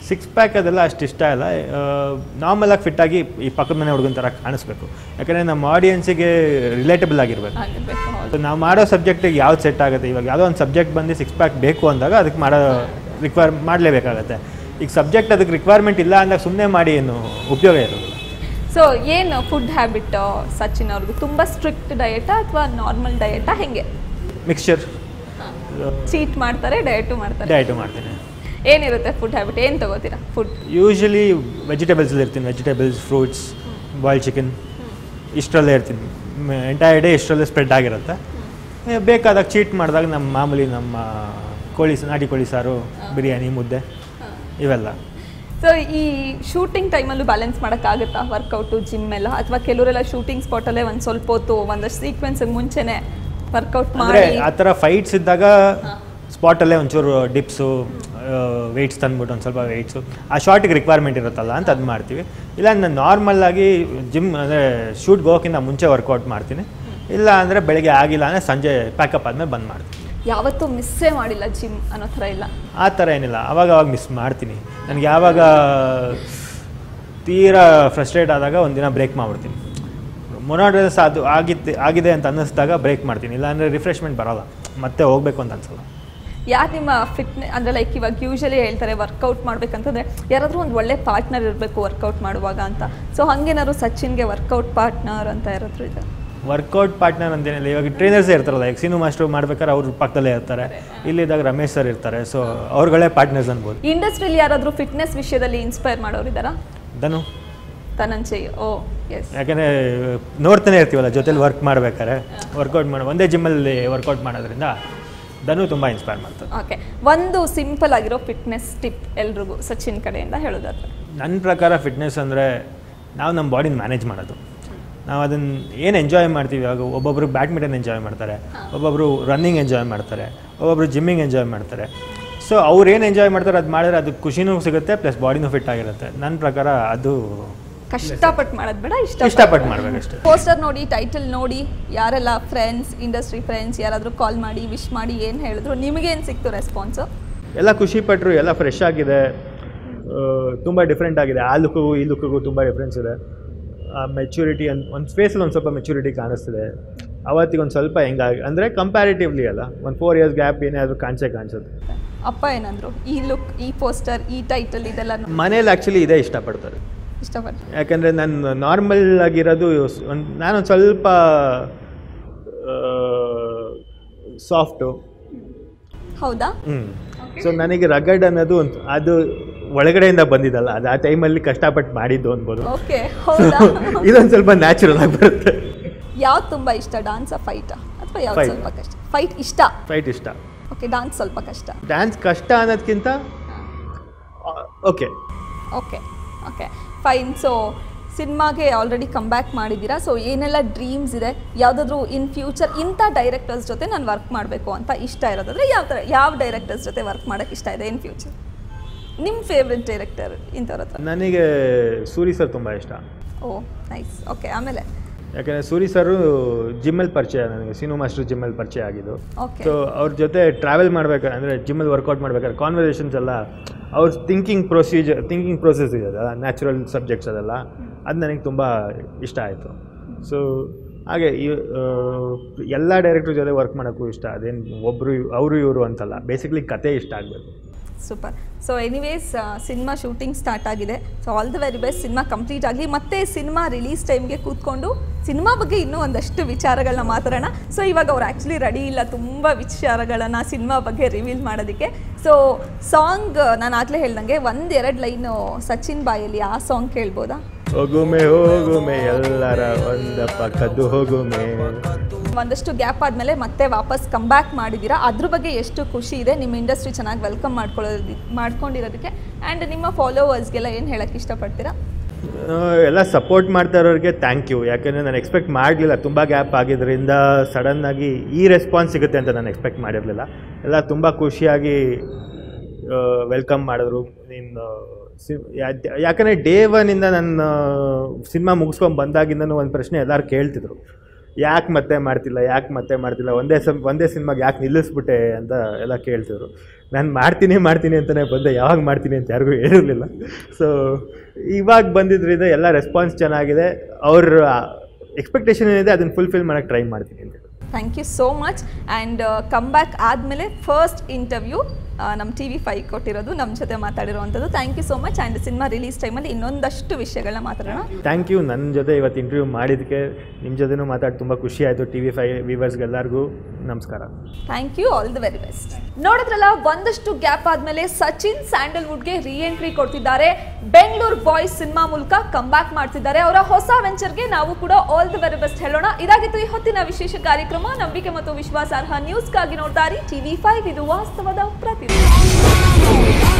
ಸಿಕ್ಸ್ ಪ್ಯಾಕ್ ಅದೆಲ್ಲ ಅಷ್ಟು ಇಷ್ಟ ಇಲ್ಲ ನಾರ್ಮಲಾಗಿ ಫಿಟ್ಟಾಗಿ ಈ ಪಕ್ಕದ ಮನೆ ಹುಡುಗನ ಥರ ಕಾಣಿಸ್ಬೇಕು ಯಾಕಂದರೆ ನಮ್ಮ ಆಡಿಯನ್ಸಿಗೆ ರಿಲೇಟಬಲ್ ಆಗಿರ್ಬೇಕು ಆಗಿರ್ಬೇಕು ಹೌದು ಅದು ನಾವು ಮಾಡೋ ಸಬ್ಜೆಕ್ಟಿಗೆ ಯಾವ್ದು ಸೆಟ್ ಆಗುತ್ತೆ ಇವಾಗ ಯಾವುದೋ ಒಂದು ಸಬ್ಜೆಕ್ಟ್ ಬಂದು ಸಿಕ್ಸ್ ಪ್ಯಾಕ್ ಬೇಕು ಅಂದಾಗ ಅದಕ್ಕೆ ಮಾಡೋ ರಿಕ್ವೈರ್ ಮಾಡಲೇಬೇಕಾಗತ್ತೆ ಈಗ ಸಬ್ಜೆಕ್ಟ್ ಅದಕ್ಕೆ ರಿಕ್ವೈರ್ಮೆಂಟ್ ಇಲ್ಲ ಅಂದಾಗ ಸುಮ್ಮನೆ ಮಾಡಿ ಏನು ಉಪಯೋಗ ಇರೋದಿಲ್ಲ ಸೊ ಏನು ಫುಡ್ ಹ್ಯಾಬಿಟ್ ಸಚಿನ್ ಅವ್ರಿಗೂ ತುಂಬ ಸ್ಟ್ರಿಕ್ಟ್ ಡಯಟಾ ಅಥವಾ ನಾರ್ಮಲ್ ಡಯಟಾ ಹೆಂಗೆ ಮಿಕ್ಸ್ಚರ್ ಚೀಟ್ ಮಾಡ್ತಾರೆ ಡಯಟು ಮಾಡ್ತಾರೆ ಡಯಟು ಮಾಡ್ತೀನಿ ಏನಿರುತ್ತೆ ಫುಡ್ ಹ್ಯಾಬಿಟ್ ಏನು ತಗೋತೀರಾ ಫುಡ್ ಯೂಶಲಿ ವೆಜಿಟೇಬಲ್ಸ್ ಇರ್ತೀನಿ ವೆಜಿಟೇಬಲ್ಸ್ ಫ್ರೂಟ್ಸ್ ಬಾಯ್ಲ್ ಚಿಕನ್ ಇಷ್ಟರಲ್ಲೇ ಇರ್ತೀನಿ ಎಂಟೈರ್ ಡೇ ಇಷ್ಟರಲ್ಲೇ ಸ್ಪ್ರೆಡ್ ಆಗಿರುತ್ತೆ ಏ, ಬೇಕಾದಾಗ ಚೀಟ್ ಮಾಡಿದಾಗ ನಮ್ಮ ಮಾಮೂಲಿ ನಮ್ಮ ಕೋಳಿ ಸ- ನಾಟಿ ಕೋಳಿ ಸಾರು ಬಿರಿಯಾನಿ ಮುದ್ದೆ ಇವೆಲ್ಲ ಸೊ ಈ ಶೂಟಿಂಗ್ ಟೈಮಲ್ಲೂ ಬ್ಯಾಲೆನ್ಸ್ ಮಾಡೋಕ್ಕಾಗುತ್ತಾ ವರ್ಕೌಟು ಜಿಮ್ ಎಲ್ಲ ಅಥವಾ ಕೆಲವರೆಲ್ಲ ಶೂಟಿಂಗ್ ಸ್ಪಾಟಲ್ಲೇ ಒಂದು ಸ್ವಲ್ಪ ಹೊತ್ತು ಒಂದಷ್ಟು ಸೀಕ್ವೆನ್ಸಿಗೆ ಮುಂಚೆನೆ ವರ್ಕೌಟ್ ಅಂದರೆ ಮಾಡಿ ಆ ಥರ ಫೈಟ್ಸ್ ಇದ್ದಾಗ ಸ್ಪಾಟಲ್ಲೇ ಒಂಚೂರು ಡಿಪ್ಸು ವೆಯ್ಟ್ಸ್ ತಂದ್ಬಿಟ್ಟು ಒಂದು ಸ್ವಲ್ಪ ವೆಯ್ಟ್ಸು ಆ ಶಾರ್ಟಿಗೆ ರಿಕ್ವೈರ್ಮೆಂಟ್ ಇರುತ್ತಲ್ಲ ಅಂತ ಅದು ಮಾಡ್ತೀವಿ ಇಲ್ಲ ನಾನು ನಾರ್ಮಲ್ ಆಗಿ ಜಿಮ್ ಅಂದರೆ ಶೂಟ್ಗೆ ಹೋಗೋಕ್ಕಿಂತ ಮುಂಚೆ ವರ್ಕೌಟ್ ಮಾಡ್ತೀನಿ ಇಲ್ಲ ಅಂದರೆ ಬೆಳಗ್ಗೆ ಆಗಿಲ್ಲ ಅಂದರೆ ಸಂಜೆ ಪ್ಯಾಕಪ್ ಆದಮೇಲೆ ಬಂದ್ ಮಾಡ್ತೀನಿ ಯಾವತ್ತೂ ಮಿಸ್ಸೇ ಮಾಡಿಲ್ಲ ಜಿಮ್ ಅನ್ನೋ ಥರ ಇಲ್ಲ ಆ ಥರ ಏನಿಲ್ಲ ಅವಾಗ ಅವಾಗ ಮಿಸ್ ಮಾಡ್ತೀನಿ ನನಗೆ ಯಾವಾಗ ತೀರಾ ಫ್ರಸ್ಟ್ರೇಟ್ ಆದಾಗ ಒಂದಿನ ಬ್ರೇಕ್ ಮಾಡ್ಬಿಡ್ತೀನಿ ಮೊನಾಟನಸ್ ಅದು ಆಗಿತ್ತು ಆಗಿದೆ ಅಂತ ಅನ್ನಿಸ್ದಾಗ ಬ್ರೇಕ್ ಮಾಡ್ತೀನಿ ಇಲ್ಲಾಂದರೆ ರಿಫ್ರೆಶ್ಮೆಂಟ್ ಬರೋಲ್ಲ ಮತ್ತೆ ಹೋಗಬೇಕು ಅಂತ ಅನ್ಸಲ್ಲ ಯಾರು ನಿಮ್ಮ ಫಿಟ್ನೆ ಅಂದರೆ ಲೈಕ್ ಇವಾಗ ಯೂಶಲಿ ಹೇಳ್ತಾರೆ ವರ್ಕೌಟ್ ಮಾಡ್ಬೇಕಂತಂದ್ರೆ ಯಾರಾದರೂ ಒಂದು ಒಳ್ಳೆ ಪಾರ್ಟ್ನರ್ ಇರಬೇಕು ವರ್ಕೌಟ್ ಮಾಡುವಾಗ ಅಂತ ಸೊ ಹಂಗೇನಾದ್ರು ಸಚಿನ್ಗೆ ವರ್ಕೌಟ್ ಪಾರ್ಟ್ನರ್ ಅಂತ ಯಾರಾದರೂ ಇದೆ ವರ್ಕೌಟ್ ಪಾರ್ಟ್ನರ್ ಅಂತೇನಿಲ್ಲ ಇವಾಗ ಟ್ರೈನರ್ಸೇ ಇರ್ತಾರಲ್ಲ ಈಗ ಸೀನು ಮಾಸ್ಟ್ರು ಮಾಡ್ಬೇಕಾದ್ರೆ ಅವ್ರ ಪಕ್ಕದಲ್ಲೇ ಇರ್ತಾರೆ ಇಲ್ಲಿದ್ದಾಗ ರಮೇಶ್ ಸರ್ ಇರ್ತಾರೆ ಸೊ ಅವ್ರುಗಳೇ ಪಾರ್ಟ್ನರ್ಸ್ ಅನ್ಬೋದು ಇಂಡಸ್ಟ್ರಿಯಲ್ಲಿ ಯಾರಾದರೂ ಫಿಟ್ನೆಸ್ ವಿಷಯದಲ್ಲಿ ಇನ್ಸ್ಪೈರ್ ಮಾಡೋರಿದ್ದಾರಾ ಧನು ತನಂಚಯ್ ಓ ಎಸ್ ಯಾಕಂದರೆ ನೋಡ್ತಾನೆ ಇರ್ತೀವಲ್ಲ ಜೊತೆಲಿ ವರ್ಕ್ ಮಾಡ್ಬೇಕಾದ್ರೆ ವರ್ಕೌಟ್ ಮಾಡಿ ಒಂದೇ ಜಿಮ್ಮಲ್ಲಿ ವರ್ಕೌಟ್ ಮಾಡೋದ್ರಿಂದ ಧನು ತುಂಬ ಇನ್ಸ್ಪೈರ್ ಮಾಡ್ತಾರೆ ಓಕೆ ಒಂದು ಸಿಂಪಲ್ ಆಗಿರೋ ಫಿಟ್ನೆಸ್ ಟಿಪ್ ಎಲ್ರಿಗೂ ಸಚಿನ್ ಕಡೆಯಿಂದ ಹೇಳೋದಾದ್ರೆ ನನ್ನ ಪ್ರಕಾರ ಫಿಟ್ನೆಸ್ ಅಂದರೆ ನಾವು ನಮ್ಮ ಬಾಡಿನ ಮ್ಯಾನೇಜ್ ಮಾಡೋದು ನಾವು ಅದನ್ನು ಏನು ಎಂಜಾಯ್ ಮಾಡ್ತೀವಿ ಇವಾಗ ಒಬ್ಬೊಬ್ರು ಬ್ಯಾಡ್ಮಿಂಟನ್ ಎಂಜಾಯ್ ಮಾಡ್ತಾರೆ ಒಬ್ಬೊಬ್ರು ರನ್ನಿಂಗ್ ಎಂಜಾಯ್ ಮಾಡ್ತಾರೆ ಒಬ್ಬೊಬ್ರು ಜಿಮ್ಮಿಂಗ್ ಎಂಜಾಯ್ ಮಾಡ್ತಾರೆ ಸೊ ಅವ್ರು ಏನು ಎಂಜಾಯ್ ಮಾಡ್ತಾರೆ ಅದು ಮಾಡಿದ್ರೆ ಅದು ಖುಷಿನೂ ಸಿಗುತ್ತೆ ಪ್ಲಸ್ ಬಾಡಿನೂ ಫಿಟ್ ಆಗಿರುತ್ತೆ ನನ್ನ ಪ್ರಕಾರ ಅದು ಕಷ್ಟಪಟ್ಟು ಮಾಡೋದು ಬೇಡ ಇಷ್ಟ ಇಷ್ಟಪಟ್ಟು ಮಾಡ್ಬೇಕಷ್ಟೆ ಪೋಸ್ಟರ್ ನೋಡಿ ಟೈಟಲ್ ನೋಡಿ ಯಾರೆಲ್ಲ ಫ್ರೆಂಡ್ಸ್ ಇಂಡಸ್ಟ್ರಿ ಫ್ರೆಂಡ್ಸ್ ಯಾರಾದರೂ ಕಾಲ್ ಮಾಡಿ ವಿಶ್ ಮಾಡಿ ಏನು ಹೇಳಿದ್ರು ನಿಮಗೇನು ಸಿಕ್ತು ರೆಸ್ಪಾನ್ಸು ಎಲ್ಲ ಖುಷಿ ಪಟ್ಟರು ಎಲ್ಲ ಫ್ರೆಶ್ ಆಗಿದೆ ತುಂಬ ಡಿಫ್ರೆಂಟ್ ಆಗಿದೆ ಆ ಲುಕ್ಕಿಗೂ ಈ ಲುಕ್ಕಿಗೂ ತುಂಬ ಡಿಫ್ರೆನ್ಸ್ ಇದೆ ಮೆಚುರಿಟಿ ಒಂದು ಒಂದು ಫೇಸಲ್ಲಿ ಒಂದು ಸ್ವಲ್ಪ ಮೆಚುರಿಟಿ ಕಾಣಿಸ್ತಿದೆ ಅವತ್ತಿಗೆ ಒಂದು ಸ್ವಲ್ಪ ಹೆಂಗಾಗಿ ಅಂದರೆ ಕಂಪ್ಯಾರಿಟಿವ್ಲಿ ಅಲ್ಲ ಒಂದು ಫೋರ್ ಇಯರ್ಸ್ ಗ್ಯಾಪ್ ಏನೇ ಆದರೂ ಕಾಣಿಸೇ ಕಾಣಿಸುತ್ತೆ ಅಪ್ಪ ಏನಂದ್ರು ಈ ಲುಕ್ ಈ ಪೋಸ್ಟರ್ ಈ ಟೈಟಲ್ ಇದೆಲ್ಲ ನೋ- ಮನೇಲಿ ಆ್ಯಕ್ಚುಲಿ ಇದೇ ಇಷ್ಟಪಡ್ತಾರೆ ಇಷ್ಟಪಟ್ಟು ಯಾಕಂದರೆ ನಾನು ನಾರ್ಮಲ್ ಆಗಿರೋದು ಒಂದು ನಾನೊಂದು ಸ್ವಲ್ಪ ಸಾಫ್ಟು ಹೌದಾ ಹ್ಞೂ ಸೊ ನನಗೆ ರಗಡ್ ಅನ್ನೋದು ಒಂದು ಅದು ಒಳಗಡೆಯಿಂದ ಬಂದಿದ್ದಲ್ಲ ಅದು ಆ ಟೈಮಲ್ಲಿ ಕಷ್ಟಪಟ್ಟು ಮಾಡಿದ್ದು ಅನ್ಬೋದು ಓಕೆ ಹೌದಾ ಇದೊಂದು ಸ್ವಲ್ಪ ನ್ಯಾಚುರಲ್ ಆಗಿ ಬರುತ್ತೆ ಯಾವ್ದು ತುಂಬ ಇಷ್ಟ ಡಾನ್ಸಾ ಫೈಟಾ ಅಥವಾ ಯಾವ್ದು Fight. ಸ್ವಲ್ಪ ಕಷ್ಟ ಫೈಟ್ ಇಷ್ಟ ಫೈಟ್ ಇಷ್ಟ ಓಕೆ ಡಾನ್ಸ್ ಸ್ವಲ್ಪ ಕಷ್ಟ ಡ್ಯಾನ್ಸ್ ಕಷ್ಟ ಅನ್ನೋದಕ್ಕಿಂತ okay okay okay fine so ಸಿನಿಮಾಗೆ ಆಲ್ರೆಡಿ ಕಮ್ ಬ್ಯಾಕ್ ಮಾಡಿದ್ದೀರಾ ಸೊ ಏನೆಲ್ಲ ಡ್ರೀಮ್ಸ್ ಇದೆ ಯಾವುದಾದ್ರೂ ಇನ್ ಫ್ಯೂಚರ್ ಇಂಥ ಡೈರೆಕ್ಟರ್ಸ್ ಜೊತೆ ನಾನು ವರ್ಕ್ ಮಾಡಬೇಕು ಅಂತ ಇಷ್ಟ ಇರೋದಾದ್ರೆ ಯಾವ ಥರ ಯಾವ ಡೈರೆಕ್ಟರ್ಸ್ ಜೊತೆ ವರ್ಕ್ ಮಾಡೋಕ್ಕೆ ಇಷ್ಟ ಇದೆ ಇನ್ ಫ್ಯೂಚರ್ ನಿಮ್ಮ ಫೇವ್ರೆಟ್ ಡೈರೆಕ್ಟರ್ ಇಂಥವ್ರ ಹತ್ರ ನನಗೆ ಸೂರಿ ಸರ್ ತುಂಬ ಇಷ್ಟ ಓ ನೈಸ್ ಓಕೆ ಆಮೇಲೆ ಯಾಕಂದರೆ ಸೂರಿ ಸರು ಜಿಮ್ಮಲ್ಲಿ ಪರಿಚಯ ನನಗೆ ಸಿನಿಮಾ ಮಾಸ್ಟರ್ ಜಿಮ್ಮಲ್ಲಿ ಪರಿಚಯ ಆಗಿದ್ದು ಓಕೆ ಸೊ ಅವ್ರ ಜೊತೆ ಟ್ರಾವೆಲ್ ಮಾಡ್ಬೇಕಾದ್ರೆ ಅಂದರೆ ಜಿಮ್ಮಲ್ಲಿ ವರ್ಕೌಟ್ ಮಾಡ್ಬೇಕಾದ್ರೆ ಕಾನ್ವರ್ಸೇಷನ್ಸ್ ಎಲ್ಲ ಅವ್ರ ಥಿಂಕಿಂಗ್ ಪ್ರೊಸೀಜರ್ ಥಿಂಕಿಂಗ್ ಪ್ರೊಸೆಸ್ ಇದೆಯಲ್ಲ ನ್ಯಾಚುರಲ್ ಸಬ್ಜೆಕ್ಟ್ಸ್ ಅದೆಲ್ಲ ಅದು ನನಗೆ ತುಂಬ ಇಷ್ಟ ಆಯಿತು ಸೊ ಹಾಗೆ ಈ ಎಲ್ಲ ಡೈರೆಕ್ಟ್ರ್ ಜೊತೆ ವರ್ಕ್ ಮಾಡೋಕ್ಕೂ ಇಷ್ಟ ಅದೇನು ಒಬ್ಬರು ಅವರು ಇವರು ಅಂತಲ್ಲ ಬೇಸಿಕ್ಲಿ ಕತೆ ಇಷ್ಟ ಆಗಬೇಕು super so anyways cinema shooting start ಆಗಿದೆ so all the very best cinema complete ಆಗಲಿ ಮತ್ತೆ ಸಿನಿಮಾ ರಿಲೀಸ್ ಟೈಮ್ಗೆ ಕೂತ್ಕೊಂಡು ಸಿನಿಮಾ ಬಗ್ಗೆ ಇನ್ನೂ ಒಂದಷ್ಟು ವಿಚಾರಗಳನ್ನ ಮಾತಾಡೋಣ ಸೊ ಇವಾಗ ಅವ್ರು ಆ್ಯಕ್ಚುಲಿ ರೆಡಿ ಇಲ್ಲ ತುಂಬ ವಿಚಾರಗಳನ್ನು ಸಿನಿಮಾ ಬಗ್ಗೆ ರಿವೀಲ್ ಮಾಡೋದಕ್ಕೆ ಸೊ ಸಾಂಗ್ ನಾನು ಆಗಲೇ ಹೇಳ್ದಂಗೆ ಒಂದೆರಡು ಲೈನು ಸಚಿನ್ ಬಾಯಲ್ಲಿ ಆ ಸಾಂಗ್ ಕೇಳ್ಬೋದಾ ಹೋಗುಮೆ ಹೋಗುಮೆ ಎಲ್ಲರ ಒಂದಪ್ಪ ಕದ್ದು ಹೋಗುಮೆ ಒಂದಷ್ಟು ಗ್ಯಾಪ್ ಆದಮೇಲೆ ಮತ್ತೆ ವಾಪಸ್ ಕಮ್ ಬ್ಯಾಕ್ ಮಾಡಿದ್ದೀರಾ ಅದ್ರ ಬಗ್ಗೆ ಎಷ್ಟು ಖುಷಿ ಇದೆ ನಿಮ್ಮ ಇಂಡಸ್ಟ್ರಿ ಚೆನ್ನಾಗಿ ವೆಲ್ಕಮ್ ಮಾಡ್ಕೊಳ್ಳೋದು ಮಾಡ್ಕೊಂಡಿರೋದಕ್ಕೆ ಆ್ಯಂಡ್ ನಿಮ್ಮ ಫಾಲೋವರ್ಸ್ಗೆಲ್ಲ ಏನು ಹೇಳಕ್ಕೆ ಇಷ್ಟಪಡ್ತೀರಾ ಆ, ಎಲ್ಲ ಸಪೋರ್ಟ್ ಮಾಡ್ತಾ ಇರೋರಿಗೆ ಥ್ಯಾಂಕ್ ಯು ಯಾಕಂದರೆ ನಾನು ಎಕ್ಸ್ಪೆಕ್ಟ್ ಮಾಡಲಿಲ್ಲ ತುಂಬ ಗ್ಯಾಪ್ ಆಗಿದ್ದರಿಂದ ಸಡನ್ನಾಗಿ ಈ ರೆಸ್ಪಾನ್ಸ್ ಸಿಗುತ್ತೆ ಅಂತ ನಾನು ಎಕ್ಸ್ಪೆಕ್ಟ್ ಮಾಡಿರಲಿಲ್ಲ ಎಲ್ಲ ತುಂಬ ಖುಷಿಯಾಗಿ ವೆಲ್ಕಮ್ ಮಾಡಿದ್ರು ನೀನು ಸಿ ಯಾಕಂದರೆ ಡೇ ಒನ್ನಿಂದ ನನ್ನ ಸಿನಿಮಾ ಮುಗಿಸ್ಕೊಂಡು ಬಂದಾಗಿಂದನೂ ಒಂದು ಪ್ರಶ್ನೆ ಎಲ್ಲರೂ ಕೇಳ್ತಿದ್ರು ಯಾಕೆ ಮತ್ತೆ ಮಾಡ್ತಿಲ್ಲ ಯಾಕೆ ಮತ್ತೆ ಮಾಡ್ತಿಲ್ಲ ಒಂದೇ ಸಮ್ ಒಂದೇ ಸಿನಿಮಾಗೆ ಯಾಕೆ ನಿಲ್ಲಿಸ್ಬಿಟ್ಟೆ ಅಂತ ಎಲ್ಲ ಕೇಳ್ತಿದ್ರು ನಾನು ಮಾಡ್ತೀನಿ ಮಾಡ್ತೀನಿ ಅಂತಲೇ ಬಂದೆ ಯಾವಾಗ ಮಾಡ್ತೀನಿ ಅಂತ ಯಾರಿಗೂ ಹೇಳಿರಲಿಲ್ಲ ಸೊ ಇವಾಗ ಬಂದಿದ್ರಿಂದ ಎಲ್ಲ ರೆಸ್ಪಾನ್ಸ್ ಚೆನ್ನಾಗಿದೆ ಅವ್ರ ಎಕ್ಸ್ಪೆಕ್ಟೇಷನ್ ಏನಿದೆ ಅದನ್ನು ಫುಲ್ಫಿಲ್ ಮಾಡೋಕ್ಕೆ ಟ್ರೈ ಮಾಡ್ತೀನಿ ಅಂತ thank you so much and come back ಆದಮೇಲೆ ಫಸ್ಟ್ ಇಂಟರ್ವ್ಯೂ ನಮ್ಮ ಟಿ ವಿ ಫೈ ಕೊಟ್ಟಿರೋದು ನಮ್ಮ ಜೊತೆ ಮಾತಾಡಿರೋವಂಥದ್ದು thank you so much and cinema release ಟೈಮಲ್ಲಿ ಇನ್ನೊಂದಷ್ಟು ವಿಷಯಗಳನ್ನ ಮಾತಾಡೋಣ ಥ್ಯಾಂಕ್ ಯು ನನ್ನ ಜೊತೆ ಇವತ್ತು ಇಂಟರ್ವ್ಯೂ ಮಾಡಿದ್ದಕ್ಕೆ ನಿಮ್ಮ ಜೊತೆನೂ ಮಾತಾಡಿ ತುಂಬ ಖುಷಿ ಆಯಿತು ಟಿ ವಿ ಫೈ ವ್ಯೂವರ್ಸ್ಗೆಲ್ಲರಿಗೂ ನಮಸ್ಕಾರ thank you all the very best ನೋಡಿದ್ರಲ್ಲ ಒಂದಷ್ಟು ಗ್ಯಾಪ್ ಆದ್ಮೇಲೆ ಸಚಿನ್ ಸ್ಯಾಂಡಲ್ವುಡ್ಗೆ ರೀ ಎಂಟ್ರಿ ಕೊಡ್ತಿದ್ದಾರೆ ಬೆಂಗಳೂರು ಬಾಯ್ಸ್ ಸಿನಿಮಾ ಮೂಲಕ ಕಮ್ ಬ್ಯಾಕ್ ಮಾಡ್ತಿದ್ದಾರೆ ಅವರ ಹೊಸ ವೆಂಚರ್ಗೆ ನಾವು ಕೂಡ ಆಲ್ ದಿ ವೆರಿ ಬೆಸ್ಟ್ ಹೇಳೋಣ ಇದಾಗಿತ್ತು ಈ ಹೊತ್ತಿನ ವಿಶೇಷ ಕಾರ್ಯಕ್ರಮ ನಂಬಿಕೆ ಮತ್ತು ವಿಶ್ವಾಸಾರ್ಹ ನ್ಯೂಸ್ಗಾಗಿ ನೋಡ್ತಾ ಇರಿ ಟಿವಿ ಫೈವ್ ಇದು ವಾಸ್ತವದ ಪ್ರತಿನಿಧಿ